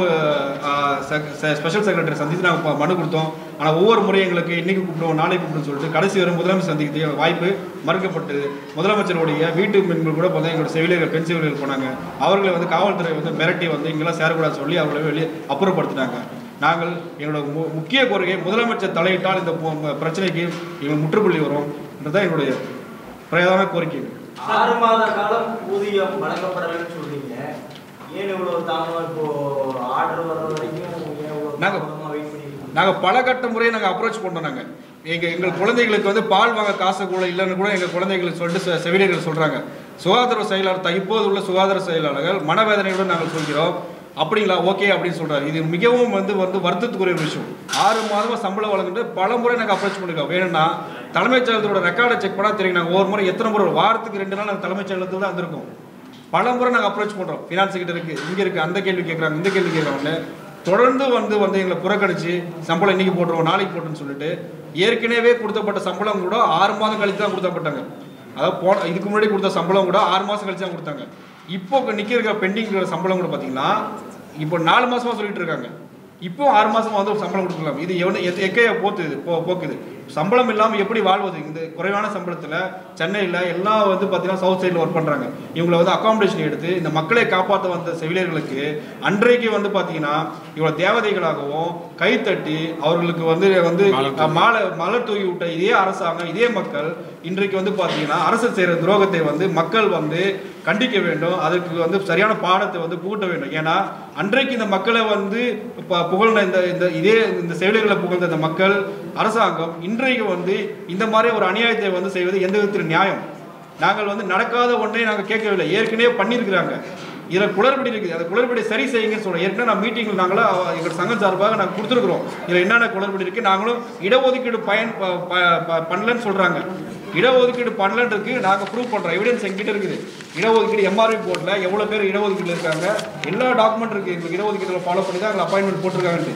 ஸ்பெஷல் செக்ரட்டரி சந்தித்து நாங்கள் மனு கொடுத்தோம் ஆனால் ஒவ்வொரு முறையும் எங்களுக்கு இன்னைக்கு கூப்பிடுவோம் நாளைக்கு கூப்பிடுன்னு சொல்லிட்டு கடைசி வரை முதலமைச்சர் சந்திக்க வாய்ப்பு மறுக்கப்பட்டது முதலமைச்சருடைய வீட்டு மென்பர் கூட பார்த்தா எங்களோட செவிலியர்கள் பெண் செவிலியர்கள் போனாங்க அவர்களை வந்து காவல்துறை வந்து மிரட்டி வந்து இங்கெல்லாம் சேரக்கூடாது சொல்லி அவர்களை வெளியே அப்புறப்படுத்தினாங்க நாங்கள் எங்களோட மு- முக்கிய கோரிக்கை முதலமைச்சர் தலையிட்டால் இந்த பு- பிரச்சனைக்கு எங்களுக்கு முற்றுப்புள்ளி வரும் என்றதான் எங்களுடைய பிரதான கோரிக்கை ஆறு மாத காலம் ஊதியம் வழங்கப்படலைன்னு சொல்றீங்க ஏன் இவ்வளவு தாமதம் இப்போ ஆர்டர் வர்ற வரைக்கும் ஏன் இவ்வளவு நாங்க- தாமதமா வெயிட் பண்ணிருக்கீங்க நாங்கள் பல கட்ட முறையை நாங்கள் அப்ரோச் பண்ணோம் நாங்கள் எங்கள் எங்கள் குழந்தைகளுக்கு வந்து பால் வாங்க காசு கூட இல்லைன்னு கூட எங்கள் குழந்தைகளுக்கு சொல்லிட்டு செ- செவிலியர்கள் சொல்கிறாங்க சுகாதார செயலாளர் த- இப்போது உள்ள சுகாதார செயலாளர்கள் மனவேதனையுடன் நாங்கள் சொல்கிறோம் அப்படிங்களா ஓகே அப்படின்னு சொல்றாரு இது மிகவும் வந்து வந்து வருத்தத்துக்குரிய ஒரு விஷயம் ஆறு மாதமாக சம்பளம் வழங்குறது பல முறை நாங்கள் அப்ரோச் பண்ணிருக்கோம் வேணும்னா தலைமைச் செயலகத்தோட ரெக்கார்டை செக் பண்ணால் தெரியும் நாங்கள் ஒரு முறை எத்தனை முறை வாரத்துக்கு ரெண்டு நாள் நாங்கள் தலைமைச் செயலகத்தில் தான் வந்திருக்கோம் பல முறை நாங்கள் அப்ரோச் பண்ணுறோம் ஃபினான்ஸ் கிட்ட இருக்கு இங்கே இருக்கு அந்த கேள்வி கேட்குறாங்க இந்த கேள்வி கேட்குறாங்க தொடர்ந்து வந்து வந்து எங்களை புறக்கணிச்சு சம்பளம் இன்னைக்கு போட்டுருவோம் நாளைக்கு போட்டுன்னு சொல்லிட்டு ஏற்கனவே கொடுத்தப்பட்ட சம்பளம் கூட ஆறு மாதம் கழித்து தான் கொடுத்தப்பட்டாங்க அதாவது போன இதுக்கு முன்னாடி கொடுத்த சம்பளம் கூட ஆறு மாதம் கழிச்சு தான் கொடுத்தாங்க இப்போ நிற்க இருக்கிற பெண்டிங் இருக்கிற சம்பளம் கூட பார்த்தீங்கன்னா இப்போ நாலு மாசமா சொல்லிட்டு இருக்காங்க இப்போ ஆறு மாசமா வந்து ஒரு சம்பளம் கொடுக்கலாம் இது எவன எத்- எக்கைய போத்துது போ போக்குது சம்பளம் இல்லாமல் எப்படி வாழ்வது இந்த குறைவான சம்பளத்தில் சென்னையில் எல்லாம் வந்து பார்த்தீங்கன்னா சவுத் சைடில் ஒர்க் பண்ணுறாங்க இவங்களை வந்து அகாமடேஷன் எடுத்து இந்த மக்களை காப்பாற்ற வந்த செவிலியர்களுக்கு அன்றைக்கு வந்து பார்த்தீங்கன்னா இவ்வளோ தேவதைகளாகவும் கைத்தட்டி அவர்களுக்கு வந்து வந்து மலர் அஹ், மாலை மலர் தூவி விட்ட இதே அரசாங்கம் இதே மக்கள் இன்றைக்கு வந்து பார்த்தீங்கன்னா அரசு செய்கிற துரோகத்தை வந்து மக்கள் வந்து கண்டிக்க வேண்டும் அதற்கு வந்து சரியான பாடத்தை வந்து புகட்ட வேண்டும் ஏன்னா அன்றைக்கு இந்த மக்களை வந்து ப- புகழ்ந்த இந்த இந்த இதே இந்த செவிலியர்களை புகழ்ந்த இந்த மக்கள் அரசாங்கம் இன்றைக்கு வந்து இந்த மாதிரி ஒரு அநியாயத்தை வந்து செய்வது எந்த விதத்தில் நியாயம் நாங்கள் வந்து நடக்காத ஒன்றை நாங்கள் கேட்கவில்லை ஏற்கனவே பண்ணியிருக்கிறாங்க இதில் குளறுபடி இருக்குது அந்த குளறுபடி சரி செய்யுங்கன்னு சொல்கிறோம் ஏற்கனவே நான் மீட்டிங்கில் நாங்களும் அவ- எங்கள் சங்கம் சார்பாக நாங்கள் கொடுத்துருக்குறோம் இதில் என்னென்ன குளறுபடி இருக்குது நாங்களும் இடஒதுக்கீடு பயன் ப- ப- ப- பண்ணலன்னு சொல்கிறாங்க இடஒதுக்கீடு பண்ணலன்னு இருக்கு நாங்கள் ப்ரூவ் பண்ணுறோம் எவிடன்ஸ் எங்கிட்ட இருக்குது இடஒதுக்கீடு எம்ஆர்பி போர்டில் எவ்வளோ பேர் இடஒதுக்கீடு இருக்காங்க எல்லா டாக்குமெண்ட் இருக்குது எங்களுக்கு இடஒதுக்கீடு ஃபாலோ பண்ணி தான் எங்களை அப்பாயின்மெண்ட் போட்டிருக்காங்கன்ட்டு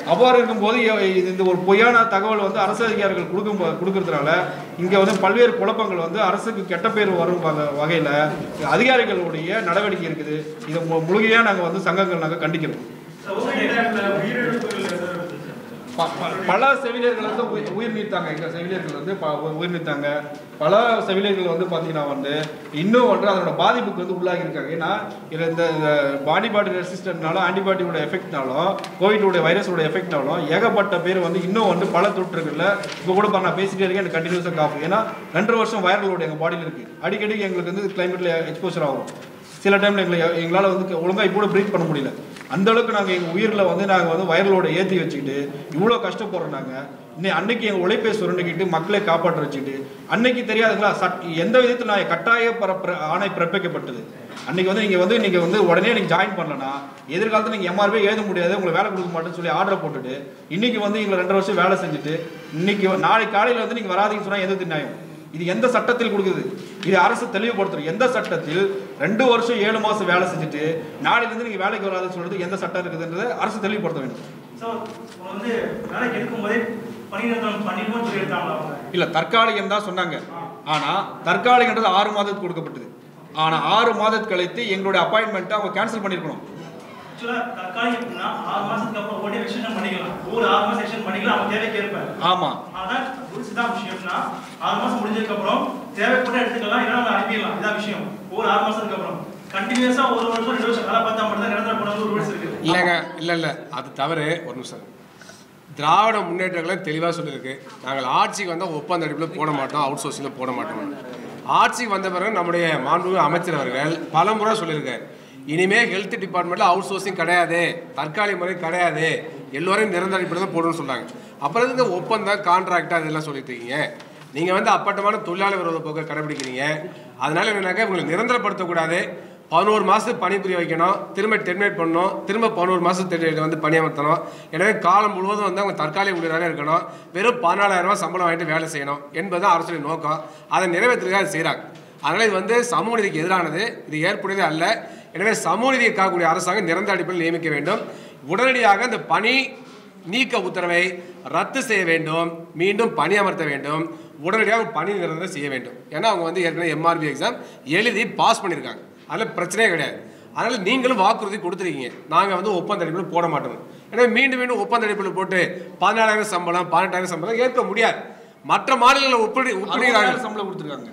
அவ்வாறு இருக்கும்போது இ- இது இந்த ஒரு பொய்யான தகவல் வந்து அரசு அதிகாரிகள் கொடுக்கும் போ- கொடுக்கறதுனால இங்கே வந்து பல்வேறு குழப்பங்கள் வந்து அரசுக்கு கெட்ட பேர் வரும் வகை வகையில் அதிகாரிகளுடைய நடவடிக்கை இருக்குது இதை மு- முழுமையாக நாங்கள் வந்து சங்கங்கள் நாங்கள் கண்டிக்கிறோம் உயிரிழப்புகள் எதாவது இருந்துச்சு ப- ப- பல செவிலியர்கள் வந்து உயிர் உயிர் நீத்தாங்க எங்கள் செவிலியர்கள் வந்து ப- உ- உயிர் நீத்தாங்க பல செவிலியர்கள் வந்து பார்த்தீங்கன்னா வந்து இன்னும் வந்து அதோட பாதிப்புக்கு வந்து உள்ளாகி இருக்காங்க ஏன்னா இதில் இந்த பாடி பாடி ரெசிஸ்டன்ட்னாலும் ஆன்டிபாடியோட எஃபெக்ட்னாலும் கோவிடோட வைரஸோட எஃபெக்ட்னாலும் ஏகப்பட்ட பேர் வந்து இன்னும் வந்து பல தொற்றுகளில் இப்போ கூட பாரு, நான் பேசிட்டே இருக்கேன் எனக்கு கண்டினியூஸாக காஃபு ஏன்னா ரெண்டு வருஷம் வைரலோட எங்கள் பாடியில் இருக்குது அடிக்கடி எங்களுக்கு வந்து கிளைமேட்டில் எக்ஸ்போசர் ஆகும் சில டைமில் எங்களை எங்களால் வந்து ஒழுங்காக இப்போ கூட ப்ரீத் பண்ண முடியல அந்த அளவுக்கு நாங்கள் எங்கள் உயிரில் வந்து நாங்கள் வந்து வயர்களோட ஏற்றி வச்சுக்கிட்டு இவ்வளோ கஷ்டப்படுறோம் நாங்கள் இன்னைக்கு அன்னைக்கு எங்கள் உழைப்பை சுரண்டிக்கிட்டு மக்களை காப்பாற்ற வச்சுக்கிட்டு அன்னைக்கு தெரியாதுங்களா சட் எந்த விதத்தில் நான் கட்டாய பிற பிற- ஆணை பிறப்பிக்கப்பட்டது அன்னைக்கு வந்து நீங்கள் வந்து நீங்கள் வந்து உடனே நீங்கள் ஜாயின் பண்ணலனா எதிர்காலத்தில் நீங்கள் எம்ஆர்பி எழுத முடியாது உங்களுக்கு வேலை கொடுக்க மாட்டேன்னு சொல்லி ஆர்டர் போட்டுட்டு இன்னைக்கு வந்து எங்களை ரெண்டு வருஷம் வேலை செஞ்சுட்டு இன்னைக்கு நாளைக்கு காலையில் வந்து நீங்கள் வராதீங்கன்னு சொன்னால் எது நியாயம் இது எந்த சட்டத்தில் கொடுக்குது இது அரசு தெளிவுபடுத்துறது எந்த சட்டத்தில் ரெண்டு வருஷம் ஏழு மாசம் வேலை செஞ்சுட்டு நாளையிலேருந்து நீங்க வேலைக்கு வராதுன்னு சொல்றது எந்த சட்டம் இருக்குதுன்றதை அரசு தெளிவுபடுத்த வேண்டும் ஸோ வந்து வேலைக்கு எடுக்கும்போதே பணி நிறுத்தம் பண்ணிடுவோம்னு சொல்லி எடுத்தாங்களா அவங்க இல்ல தற்காலிகம் தான் சொன்னாங்க ஆனா தற்காலிகன்றது ஆறு மாதத்துக்கு கொடுக்கப்பட்டது ஆனா ஆறு மாதத்து கழித்து எங்களுடைய அப்பாயின்மெண்ட்டை அவங்க கேன்சல் பண்ணிருக்கணும் ஆக்சுவலாக தற்காலிகம்னா ஆறு மாசத்துக்கு அப்புறம் ஓடி எக்ஸ்டென்ஷன் பண்ணிக்கலாம் ஒரு ஆறு மாசம் எக்ஸ்டென்ட் பண்ணிக்கலாம் அவங்க தேவைக்கு ஏற்ப ஆமா அதான் ரூல்ஸ் தான் விஷயம்னா ஆறு மாசம் முடிஞ்சதுக்கு அப்புறம் தேவைப்பட்ட எடுத்துக்கலாம் இல்லைன்னா நம்ம அனுப்பிடலாம் இதான் விஷயம் ஒரு ஆறு மாசத்துக்கு அப்புறம் கண்டினியூஸா ஒரு வருஷம் ரெண்டு வருஷம் வேலை பார்த்தா மட்டும் தான் நிரந்தர போன ஒரு ரூல்ஸ் இருக்கு இல்லைங்க இல்லை இல்லை அது தவறு ஒரு நிமிஷம் திராவிட முன்னேற்றங்களை தெளிவாக சொல்லியிருக்கு நாங்கள் ஆட்சிக்கு வந்தால் ஒப்பந்த அடிப்பில் போட மாட்டோம் அவுட் சோர்சிங்கில் போட மாட்டோம் ஆட்சிக்கு வந்த பிறகு நம்முடைய மாண்புமிகு அமைச்சர் அவர்கள் பல முறை சொல்லியிருக்காரு இனிமே ஹெல்த் டிபார்ட்மெண்ட்டில் அவுட் சோர்சிங் கிடையாது தற்காலிக முறை கிடையாது எல்லோரையும் நிரந்தர அடிப்படையில் தான் போடணும்னு சொல்றாங்க அப்புறம் இந்த ஒப்பந்தம் கான்ட்ராக்ட் அதெல்லாம் சொல்லிட்டு இருக்கீங்க நீங்கள் வந்து அப்பட்டமான தொழிலாளர் விரோத போக்கை கடைபிடிக்கிறீங்க அதனால என்னன்னாக்கா இவங்களை நிரந்தரப்படுத்தக்கூடாது பதினோரு மாதத்துக்கு பணிபுரிய வைக்கணும் திரும்ப டெர்மினேட் பண்ணணும் திரும்ப பதினோரு மாதத்துக்கு வந்து பணியமர்த்தணும் எனவே காலம் முழுவதும் வந்து அவங்க தற்காலிக ஊழியராக இருக்கணும் வெறும் பதினாலாயிரம் ரூபாய் சம்பளம் வாங்கிட்டு வேலை செய்யணும் என்பது அரசுடைய நோக்கம் அதை நிறைவேற்றுறதுக்காக செய்கிறாங்க அதனால் இது வந்து சமூக நீதிக்கு எதிரானது இது ஏற்புடையது அல்ல எனவே சமூக நீதியை காக்கக்கூடிய அரசாங்கம் நிரந்தர அடிப்படையில் நியமிக்க வேண்டும் உடனடியாக இந்த பணி நீக்க உத்தரவை ரத்து செய்ய வேண்டும் மீண்டும் பணி அமர்த்த வேண்டும் உடனடியாக பணி நிரந்தரம் செய்ய வேண்டும் ஏன்னா அவங்க வந்து ஏற்கனவே எம்ஆர்பி எக்ஸாம் எழுதி பாஸ் பண்ணியிருக்காங்க அதில் பிரச்சனையே கிடையாது அதனால் நீங்களும் வாக்குறுதி கொடுத்துருக்கீங்க நாங்கள் வந்து ஒப்பந்த அடிப்படையில் போட மாட்டோம் எனவே மீண்டும் மீண்டும் ஒப்பந்த அடிப்படையில் போட்டு பதினாலாயிரம் சம்பளம் பதினெட்டாயிரம் சம்பளம் ஏற்க முடியாது மற்ற மாநிலங்களில் ஒப்படி ஒப்பிடுகிறார்கள் அறுபதாயிரம் சம்பளம் கொடுத்துருக்காங்க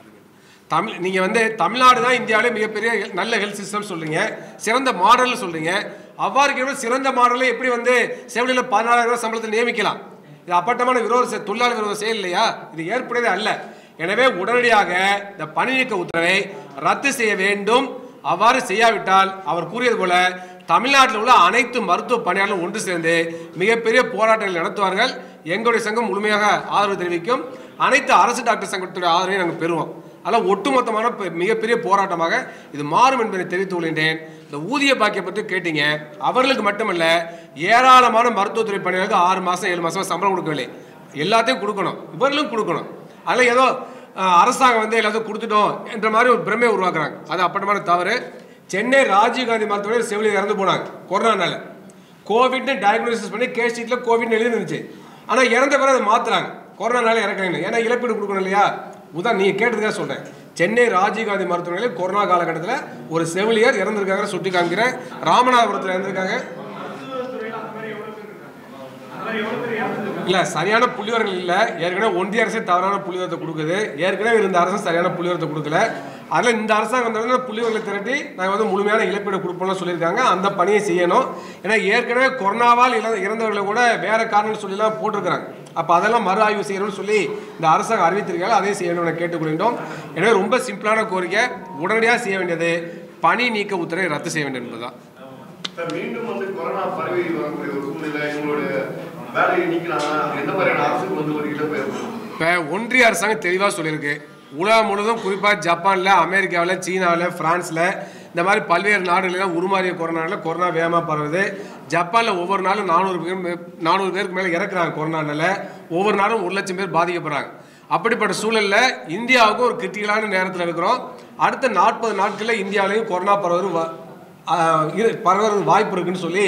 தமிழ் நீங்கள் வந்து தமிழ்நாடு தான் இந்தியாவிலே மிகப்பெரிய ஹெல்- நல்ல ஹெல்த் சிஸ்டம் சொல்கிறீங்க சிறந்த மாடல்னு சொல்கிறீங்க அவ்வாறு இருக்கிற சிறந்த மாடலை எப்படி வந்து செவிலியில் பதினாலாயிரம் ரூபாய் சம்பளத்தை நியமிக்கலாம் இது அப்பட்டமான விரோத செ- தொழிலாளர் விரோத செயல் இல்லையா இது ஏற்புடையதே அல்ல எனவே உடனடியாக இந்த பணி நீக்க உத்தரவை ரத்து செய்ய வேண்டும் அவ்வாறு செய்யாவிட்டால் அவர் கூறியது போல தமிழ்நாட்டில் உள்ள அனைத்து மருத்துவ பணியாளர்களும் ஒன்று சேர்ந்து மிகப்பெரிய போராட்டங்கள் நடத்துவார்கள் எங்களுடைய சங்கம் முழுமையாக ஆதரவு தெரிவிக்கும் அனைத்து அரசு டாக்டர் சங்கத்துடைய ஆதரவை நாங்கள் பெறுவோம் அதனால் ஒட்டுமொத்தமான பெ- மிகப்பெரிய போராட்டமாக இது மாறும் என்பதை தெரிவித்துக் கொள்கின்றேன் இந்த ஊதிய பாக்கிய பற்றி கேட்டீங்க அவர்களுக்கு மட்டுமல்ல ஏராளமான மருத்துவத்துறை பணியாளர்களுக்கு ஆறு மாதம் ஏழு மாதம் சம்பளம் கொடுக்கவில்லை எல்லாத்தையும் கொடுக்கணும் இவர்களும் கொடுக்கணும் அதில் ஏதோ அஹ், அரசாங்கம் வந்து எல்லாத்தையும் கொடுத்துட்டோம் என்ற மாதிரி ஒரு பிரமையை உருவாக்குறாங்க அது அப்பட்டமான தவறு சென்னை ராஜீவ்காந்தி மருத்துவமனையில் செவிலியர் இறந்து போனாங்க கொரோனானால கோவிட்னு டயக்னோசிஸ் பண்ணி கேஸ் ஷீட்டில் கோவிட்னு எழுதி இருந்துச்சு ஆனால் இறந்த பிறகு அதை மாற்றுறாங்க கொரோனானால இறக்குறாங்க ஏன்னா இழப்பீடு கொடுக்கணும் இல்லையா உதான் நீங்கள் கேட்டதுக்காக சொல்கிறேன் சென்னை ராஜீவ்காந்தி மருத்துவமனையில் கொரோனா காலகட்டத்தில் ஒரு செவிலியர் இறந்துருக்காங்க சுட்டி காமிக்கிறேன் ராமநாதபுரத்தில் இறந்துருக்காங்க மருத்துவத்துறையில அந்த மாதிரி எவ்வளவு பேர் இருக்காங்க அந்த மாதிரி எவ்வளவு பேர் இறந்துருக்காங்க இல்லை சரியான புள்ளிவரங்கள் இல்லை ஏற்கனவே ஒன்றிய அரசே தவறான புள்ளிவரத்தை கொடுக்குது ஏற்கனவே இருந்த அரசும் சரியான புள்ளிவரத்தை கொடுக்கல அதில் இந்த அரசாங்கம் வந்தோடனே புள்ளிவரங்களை திரட்டி நாங்கள் வந்து முழுமையான இழப்பீடு கொடுப்போம்னு சொல்லியிருக்காங்க அந்த பணியை செய்யணும் ஏன்னா ஏற்கனவே கொரோனாவால் இழந்த இறந்தவர்களை கூட வேற காரணம்னு சொல்லிலாம் போட்டிருக்கிறாங்க அப்போ அதெல்லாம் மறு ஆய்வு செய்யணும்னு சொல்லி இந்த அரசாங்கம் அறிவித்திருக்காங்க அதையும் செய்யணும்னு கேட்டுக்கொள்கின்றோம் எனவே ரொம்ப சிம்பிளான கோரிக்கை உடனடியாக செய்ய வேண்டியது பணி நீக்க உத்தரவை ரத்து செய்ய வேண்டியது என்பதுதான் சார் மீண்டும் வந்து கொரோனா பரவி வரக்கூடிய ஒரு சூழ்நிலை எங்களுடைய வேலையை நீக்கிறாங்க எந்த மாதிரியான அரசுக்கு வந்து ஒரு இழப்பு ஏற்படும் இப்போ ஒன்றிய அரசாங்கம் தெளிவாக சொல்லியிருக்கு உலகம் முழுவதும் குறிப்பாக ஜப்பானில் அமெரிக்காவில் சீனாவில் ஃப்ரான்ஸில் இந்த மாதிரி பல்வேறு நாடுகளெல்லாம் உருமாறிய கொரோனால கொரோனா வேகமாக பரவுது ஜப்பானில் ஒவ்வொரு நாளும் நானூறு பேர் மே- நானூறு பேருக்கு மேலே இறக்குறாங்க கொரோனானால ஒவ்வொரு நாளும் ஒரு லட்சம் பேர் பாதிக்கப்படுறாங்க அப்படிப்பட்ட சூழலில் இந்தியாவுக்கும் ஒரு கிரிட்டிக்கலான நேரத்தில் இருக்கிறோம் அடுத்த நாற்பது நாட்களில் இந்தியாவிலையும் கொரோனா பரவது வ- ஆஹ் இரு பரவுறது வாய்ப்பு இருக்குன்னு சொல்லி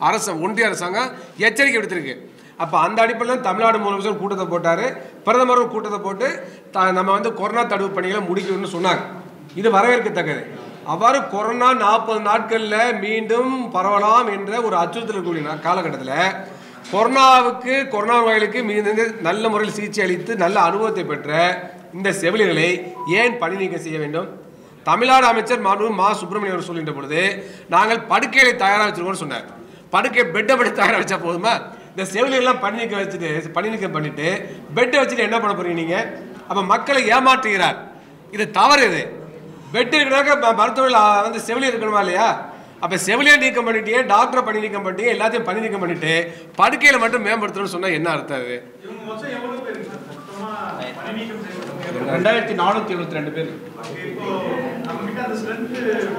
அரசு ஒன்றிய அரசாங்கம் எச்சரிக்கை விடுத்திருக்கு அப்போ அந்த அடிப்படையில் தமிழ்நாடு முதலமைச்சர் கூட்டத்தை போட்டார் பிரதமரும் கூட்டத்தை போட்டு த நம்ம வந்து கொரோனா தடுப்பு பணிகளை முடிக்கணும்னு சொன்னாங்க இது வரவேற்கத்தக்கது அவ்வாறு கொரோனா நாற்பது நாட்களில் மீண்டும் பரவலாம் என்ற ஒரு அச்சுறுத்தல் இருக்கக்கூடிய காலகட்டத்தில் கொரோனாவுக்கு கொரோனா நோய்களுக்கு மீது நல்ல முறையில் சிகிச்சை அளித்து நல்ல அனுபவத்தை பெற்ற இந்த செவிலியர்களை ஏன் பணி நீக்கம் செய்ய வேண்டும் தமிழ்நாடு அமைச்சர் மாண்பு மா சுப்பிரமணியன் அவர் சொல்கின்ற பொழுது நாங்கள் படுக்கைகளை தயாராக வச்சிருக்கோம்னு சொன்னார் படுக்கை பெட்டை படி தயாராக வச்சா போதுமா இந்த செவிலியர்லாம் பணி நீக்கம் வச்சுட்டு பணி நீக்கம் பண்ணிட்டு பெட்டை வச்சுட்டு என்ன பண்ண போறீங்க நீங்க அப்போ மக்களை ஏமாற்றுகிறார் இது தவறு இது பெட் இருக்கிறாக்க ம- மருத்துவர்கள் ஆ, வந்து செவிலியர் இருக்கணுமா இல்லையா அப்போ செவிலியர் நீக்கம் பண்ணிட்டே டாக்டரை பணி நீக்கம் பண்ணிட்டு எல்லாத்தையும் பணி நீக்கம் பண்ணிட்டு படுக்கையில மட்டும் மேம்படுத்தணும்னு சொன்னா என்ன அர்த்தம் அது இவங்க மொத்தம் எவ்வளவு பேர் சார் மொத்தமா பணி நீக்கம் செய்யப்பட்டவங்க ரெண்டாயிரத்தி நானூற்றி எழுபத்தி ரெண்டு பேர் இப்போ நம்ம கிட்ட அந்த ஸ்ட்ரென்த்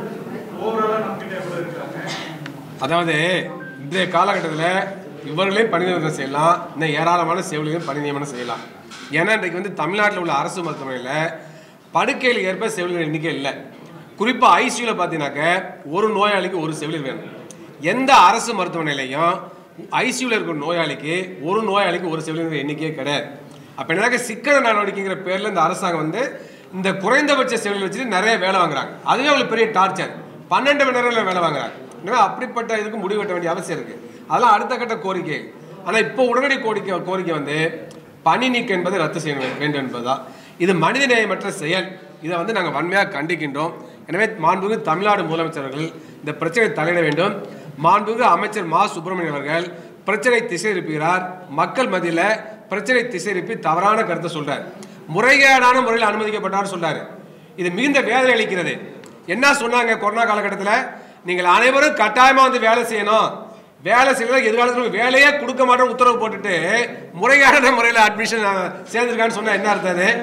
ஓவராலா நம்ம கிட்ட எவ்வளவு இருக்காங்க அதாவது இன்றைய காலகட்டத்தில் இவர்களே பணி நியமனம் செய்யலாம் இன்னும் ஏராளமான செவிலியரும் பணி நியமனம் செய்யலாம் ஏன்னா இன்றைக்கு வந்து தமிழ்நாட்டில் உள்ள அரசு மருத்துவமனையில் படுக்கையில் ஏற்ப செவிலியர் எண்ணிக்கை இல்லை குறிப்பாக ஐசியூவில் பார்த்தீங்கன்னாக்க ஒரு நோயாளிக்கு ஒரு செவிலியர் வேணும் எந்த அரசு மருத்துவமனையிலையும் ஐசியூவில் இருக்கிற நோயாளிக்கு ஒரு நோயாளிக்கு ஒரு செவிலியர் எண்ணிக்கையே கிடையாது அப்போ என்னன்னாக்க சிக்கன நடவடிக்கைங்கிற பேரில் இந்த அரசாங்கம் வந்து இந்த குறைந்தபட்ச செவிலியர் வச்சுட்டு நிறைய வேலை வாங்குறாங்க அதுவே அவங்களுக்கு பெரிய டார்ச்சர் பன்னெண்டு மணி நேரம் வேலை வாங்குறாங்க எனவே அப்படிப்பட்ட இதுக்கு முடிவு கட்ட வேண்டிய அவசியம் இருக்கு அதெல்லாம் அடுத்த கட்ட கோரிக்கை ஆனால் இப்போ உடனடி கோரிக்கை கோரிக்கை வந்து பணி நீக்கம் என்பதை ரத்து செய்ய வேண்டும் என்பதுதான் இது மனித நேயமற்ற செயல் இதை வந்து நாங்கள் வன்மையாக கண்டிக்கின்றோம் எனவே மாண்புமிகு தமிழ்நாடு முதலமைச்சர்கள் இந்த பிரச்சனை தலையிட வேண்டும் மாண்புமிகு அமைச்சர் மா சுப்பிரமணியன் அவர்கள் பிரச்சனை திசை திருப்புகிறார் மக்கள் மத்தியில் பிரச்சனை திசை திருப்பி தவறான கருத்தை சொல்றார் முறைகேடான முறையில் அனுமதிக்கப்பட்டார் சொல்றாரு இது மிகுந்த வேதனை அளிக்கிறது என்ன சொன்னாங்க கொரோனா காலகட்டத்தில் நீங்கள் அனைவரும் கட்டாயமாக வந்து வேலை செய்யணும் வேலை செய்யலாம் எதிர்காலத்தில் வேலையே கொடுக்க மாட்டோம் உத்தரவு போட்டுட்டு முறையான முறையில் அட்மிஷன் சேர்ந்துருக்கான்னு சொன்னா என்ன அர்த்தம் அது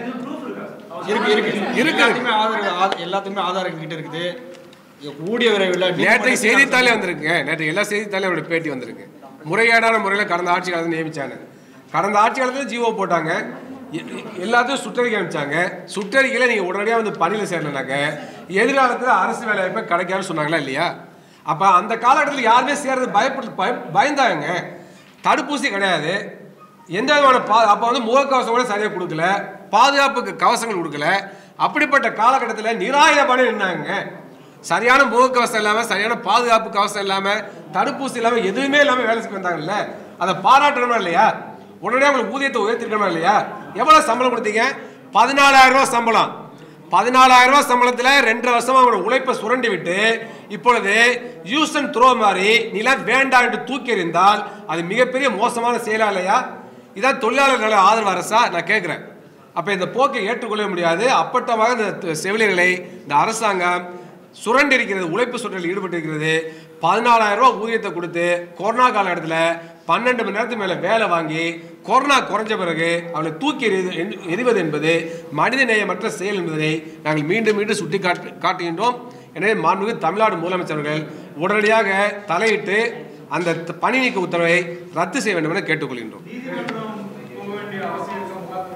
இருக்கு இருக்கு இருக்கு. எல்லாத்துக்குமே ஆதார் ஆத- எல்லாத்துக்குமே ஆதார் எங்ககிட்ட இருக்குது கூடிய விரைவில் நேற்றைக்கு நீதிமன்றத்தில் செய்தித்தாளே வந்திருக்கு நேற்று எல்லா செய்தித்தாளையும் அவருடைய பேட்டி வந்திருக்கு முறைகேடான முறையில் கடந்த ஆட்சி காலத்தில் நியமிச்சாங்க கடந்த ஆட்சி காலத்தில் ஜிஓ போட்டாங்க எ- எல்லாத்தையும் சுற்றறிக்கை அனுப்பிச்சாங்க சுற்றறிக்கையில் நீங்கள் உடனடியாக வந்து பணியில் சேரலைனாக்க எதிர்காலத்தில் அரசு வேலை வாய்ப்பை கிடைக்காதுன்னு சொன்னாங்களா இல்லையா அப்போ அந்த காலகட்டத்தில் யாருமே சேர்றது பயப்பட்டு பய பயந்தாங்க தடுப்பூசி கிடையாது எந்த விதமான பா அப்போ வந்து முகக்கவசம் கூட சரியாக கொடுக்கல பாதுகாப்புக்கு கவசங்கள் கொடுக்கல அப்படிப்பட்ட காலகட்டத்தில் நிராயுதபாணி நின்னாங்க சரியான முகக்கவசம் இல்லாமல் சரியான பாதுகாப்பு கவசம் இல்லாமல் தடுப்பூசி இல்லாமல் எதுவுமே இல்லாமல் வேலை செய்ய வந்தாங்கல்ல அதை பாராட்டணுமா இல்லையா உடனே அவங்களுக்கு ஊதியத்தை உயர்த்திருக்கணுமா இல்லையா எவ்வளோ சம்பளம் கொடுத்தீங்க பதினாலாயிரம் ரூபாய் சம்பளம் பதினாலாயிரம் ரூபாய் சம்பளத்தில் ரெண்டரை வருஷமா அவங்களோட உழைப்பை சுரண்டி விட்டு இப்பொழுது யூஸ் அண்ட் த்ரோ மாதிரி நீலாம் வேண்டாம் என்று தூக்கி எறிந்தால் அது மிகப்பெரிய மோசமான செயலா இல்லையா இதான் தொழிலாளர் நல ஆதரவு அரசா நான் கேட்குறேன் அப்போ இந்த போக்கை ஏற்றுக்கொள்ள முடியாது அப்பட்டமாக இந்த த- செவிலியர்களை இந்த அரசாங்கம் சுரண்டி இருக்கிறது உழைப்பு சுரண்டில் ஈடுபட்டிருக்கிறது பதினாலாயிரம் ரூபாய் ஊதியத்தை கொடுத்து கொரோனா காலகட்டத்தில் பன்னெண்டு மணி நேரத்துக்கு மேலே வேலை வாங்கி கொரோனா குறைஞ்ச பிறகு அவளை தூக்கி எறிவது என்- எறிவது என்பது மனித நேயமற்ற செயல் என்பதை நாங்கள் மீண்டும் மீண்டும் சுட்டி காட்டு காட்டுகின்றோம் எனவே மாண்புமிகு தமிழ்நாடு முதலமைச்சர்கள் உடனடியாக தலையிட்டு அந்த த- பணி நீக்க உத்தரவை ரத்து செய்ய வேண்டும் என கேட்டுக்கொள்கின்றோம் நீதிமன்றம் போக வேண்டிய அவசியம் இருக்கா முகாம்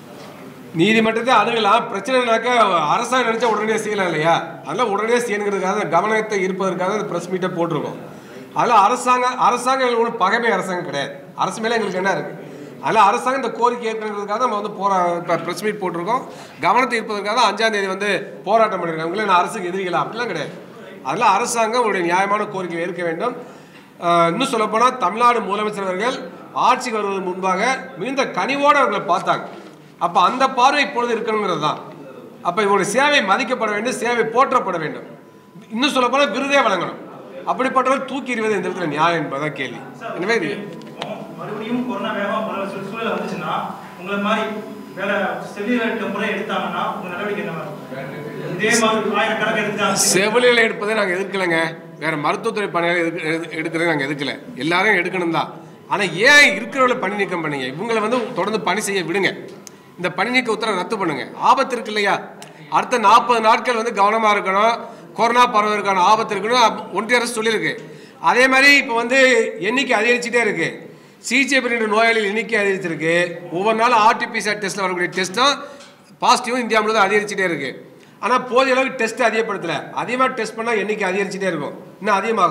நீதிமன்றத்தை அணுகலாம் பிரச்சனைனாக்க அரசாங்கம் நினைச்சா உடனடியாக செய்யலாம் இல்லையா அதெல்லாம் உடனடியாக செய்யணுங்கிறதுக்காக அந்த கவனத்தை ஈர்ப்பதற்காக அந்த ப்ரெஸ் மீட்டை போட்டிருக்கோம் அதெல்லாம் அரசாங்கம் அரசாங்கம் எங்களுக்கு ஒன்றும் பகைமை அரசாங்கம் கிடையாது அரசு மேலே எங்களுக்கு என்ன இருக்குது அதனால் அரசாங்கம் இந்த கோரிக்கை ஏற்கனதுக்காக நம்ம வந்து போரா இப்போ ப்ரெஸ் மீட் போட்டிருக்கோம் கவனத்தை ஈர்ப்பதற்காக தான் அஞ்சாம் தேதி வந்து போராட்டம் பண்ணிருக்காங்க உங்களை நான் அரசுக்கு எதிரிக்கலாம் அப்படிலாம் கிடையாது அதெல்லாம் அரசாங்கம் உங்களுடைய நியாயமான கோரிக்கையை ஏற்க வேண்டும் ஆஹ் இன்னும் சொல்லப்போனால் தமிழ்நாடு முதலமைச்சர் அவர்கள் ஆட்சிக்கு வருவதற்கு முன்பாக மிகுந்த கனிவோடு அவர்களை பார்த்தாங்க அப்போ அந்த பார்வை இப்பொழுது இருக்கணுங்கிறது தான் அப்போ இவருடைய சேவை மதிக்கப்பட வேண்டும் சேவை போற்றப்பட வேண்டும் இன்னும் சொல்லப்போனால் விருதே வழங்கணும் அப்படிப்பட்டவர் தூக்கி எறிவது இந்த விதத்தில் நியாயம் என்பதான் கேள்வி எனவே இது மறுபடியும் கொரோனா வேகமா பரவ சூழ்~ சூழல் வந்துச்சுன்னா உங்களை மாதிரி வேற செவிலியர்கிட்ட முறை எடுத்தாங்கன்னா உங்க நடவடிக்கை என்ன இருக்கும்? இதே மாதிரி ஆயிரக்கணக்கு எடுத்தாங்க செவிலியலை எடுப்பதை நாங்கள் எதிர்க்கலைங்க வேற மருத்துவத்துறை பணியாளர் எதுக்கு எது- எடுக்கிறதை நாங்கள் எதுக்கல எல்லாரும் எடுக்கணும் தான் ஆனால் ஏன் இருக்கிறவங்கள பணி நீக்கம் பண்ணீங்க இவங்களை வந்து தொடர்ந்து பணி செய்ய விடுங்க இந்த பணி நீக்க உத்தரவை ரத்து பண்ணுங்க ஆபத்து இருக்கு இல்லையா அடுத்த நாற்பது நாட்கள் வந்து கவனமாக இருக்கணும் கொரோனா பரவதற்கான ஆபத்து இருக்கணும் அப்ப ஒன்றிய அரசு சொல்லியிருக்கு அதே மாதிரி இப்போ வந்து எண்ணிக்கை அதிகரிச்சுட்டே இருக்கு சிகிச்சை பெறுகின்ற நோயாளிகள் எண்ணிக்கை அதிகரிச்சிருக்கு ஒவ்வொரு நாளும் ஆர்டிபிசிஆர் டெஸ்ட்டில் வரக்கூடிய டெஸ்ட்டும் பாசிட்டிவும் இந்தியா முழுவதும் அதிகரிச்சுட்டே இருக்கு ஆனால் போதிய அளவுக்கு டெஸ்ட் அதிகப்படுத்தலை அதிகமாக டெஸ்ட் பண்ணால் எண்ணிக்கை அதிகரிச்சுட்டே இருக்கும் இன்னும் அதிகமாகும்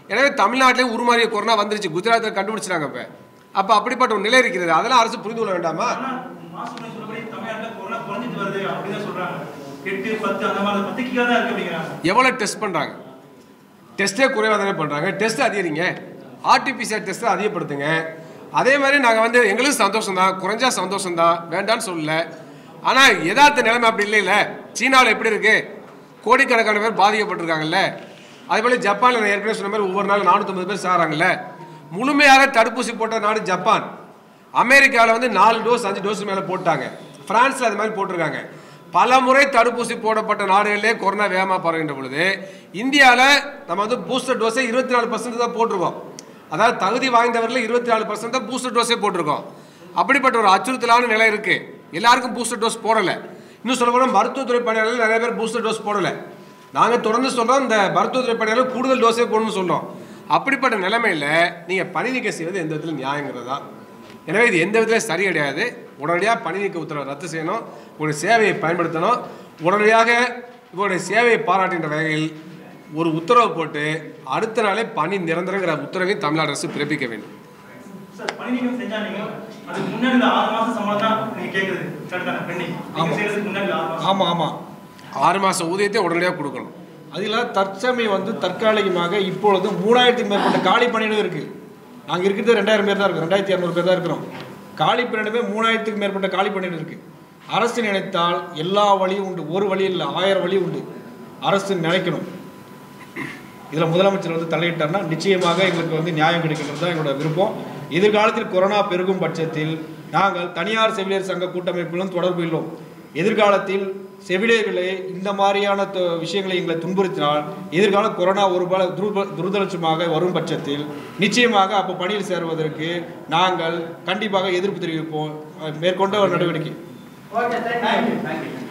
எனவே தமிழ்நாட்டிலே உருமாறிய கொரோனா வந்துருச்சு குஜராத்தில் கண்டுபிடிச்சிட்டாங்க இப்போ அப்போ அப்படிப்பட்ட ஒரு நிலை இருக்கிறது அதெல்லாம் அரசு புரிந்து கொள்ள வேண்டாமா ஆனா மாசுமணி சொல்லபடி தமிழ்நாட்டுல கொரோனா குறைஞ்சிட்டு வருது அப்படிதான் சொல்றாங்க எட்டு பத்து அந்த மாதிரி பத்து கீழே தான் இருக்கு அப்படிங்கிறாங்க எவ்வளோ டெஸ்ட் பண்ணுறாங்க டெஸ்ட்டே குறைவாக தானே பண்ணுறாங்க டெஸ்ட் அதிகரிங்க ஆர்டிபிசிஆர் டெஸ்ட்டை அதிகப்படுத்துங்க அதே மாதிரி நாங்கள் வந்து எங்களுக்கு சந்தோஷம் தான் குறைஞ்சா சந்தோஷம் தான் வேண்டான்னு சொல்லல ஆனால் யதார்த்த நிலைமை அப்படி இல்லைல்ல சீனாவில் எப்படி இருக்கு கோடிக்கணக்கான பேர் பாதிக்கப்பட்டிருக்காங்கல்ல அதேபோல் ஜப்பானில் நான் ஏற்கனவே சொன்ன மாதிரி ஒவ்வொரு நாள் நானூற்றம்பது பேர் சாகிறாங்கல்ல முழுமையாக தடுப்பூசி போட்ட நாடு ஜப்பான் அமெரிக்காவில் வந்து நாலு டோஸ் அஞ்சு டோஸ் மேலே போட்டாங்க பிரான்ஸில் அது மாதிரி போட்டிருக்காங்க பல முறை தடுப்பூசி போடப்பட்ட நாடுகளிலே கொரோனா வேகமாக பரவுகின்ற பொழுது இந்தியாவில் நம்ம வந்து பூஸ்டர் டோஸே இருபத்தி நாலு பர்சன்ட் தான் போட்டிருக்கோம் அதாவது தகுதி வாய்ந்தவர்கள் இருபத்தி நாலு பர்சன்ட் தான் பூஸ்டர் டோஸே போட்டிருக்கோம் அப்படிப்பட்ட ஒரு அச்சுறுத்தலான நிலை இருக்குது எல்லாருக்கும் பூஸ்டர் டோஸ் போடலை இன்னும் சொல்ல போனால் மருத்துவத்துறை பணியாளர்கள் நிறைய பேர் பூஸ்டர் டோஸ் போடலை நாங்கள் தொடர்ந்து சொல்கிறோம் இந்த மருத்துவத்துறை பணியாளர்கள் கூடுதல் டோஸே போடணும்னு சொல்கிறோம் அப்படிப்பட்ட நிலைமையில் நீங்கள் பணி நீக்கம் செய்வது எந்த விதத்தில் நியாயங்கிறது தான் எனவே இது எந்த விதத்திலும் சரி கிடையாது உடனடியாக பணி நீக்க உத்தரவை ரத்து செய்யணும் உங்களுடைய சேவையை பயன்படுத்தணும் உடனடியாக உங்களுடைய சேவையை பாராட்டுகின்ற வகையில் ஒரு உத்தரவு போட்டு அடுத்த நாளே பணி நிரந்தரங்கிற உத்தரவை தமிழ்நாடு அரசு பிறப்பிக்க வேண்டும் சார் பணி நீக்கம் செஞ்சா நீங்க அதுக்கு முன்னாடி இந்த ஆறு மாசம் சம்பளம் தான் நீங்க கேக்குறது சரிதானே பெண்ணி நீங்க ஆமா. செய்யறதுக்கு முன்னாடி ஆறு மாசம் ஆமாம் ஆமாம் ஆறு மாதம் ஊதியத்தை உடனடியாக கொடுக்கணும் அதில் தற்சமயம் வந்து தற்காலிகமாக இப்பொழுது மூணாயிரத்துக்கு மேற்பட்ட காலி பணியிடம் இருக்குது நாங்கள் இருக்கிறது ரெண்டாயிரம் பேர் தான் இருக்கோம் ரெண்டாயிரத்தி இரநூறு பேர் தான் இருக்கிறோம் காலி பணியிடமே மூணாயிரத்துக்கு மேற்பட்ட காலி பணியிடம் இருக்குது அரசு நினைத்தால் எல்லா வழியும் உண்டு ஒரு வழி இல்லை ஆயிரம் வழி உண்டு அரசு நினைக்கணும் இதில் முதலமைச்சர் வந்து தலையிட்டார்னா நிச்சயமாக எங்களுக்கு வந்து நியாயம் கிடைக்கின்றது தான் எங்களோட விருப்பம் எதிர்காலத்தில் கொரோனா பெருகும் பட்சத்தில் நாங்கள் தனியார் செவிலியர் சங்க கூட்டமைப்பிலும் தொடர்பு உள்ளோம் எதிர்காலத்தில் செவிலியர்களே இந்த மாதிரியான து- விஷயங்களை எங்களை துன்புறுத்தினால் எதிர்கால கொரோனா ஒரு பல துருப துரதர்ஷமாக வரும் பட்சத்தில் நிச்சயமாக அப்போ பணியில் சேருவதற்கு நாங்கள் கண்டிப்பாக எதிர்ப்பு தெரிவிப்போம் அஹ் மேற்கொண்ட ஒரு நடவடிக்கை ஓகே தேங்க்யூ தேங்க்யூ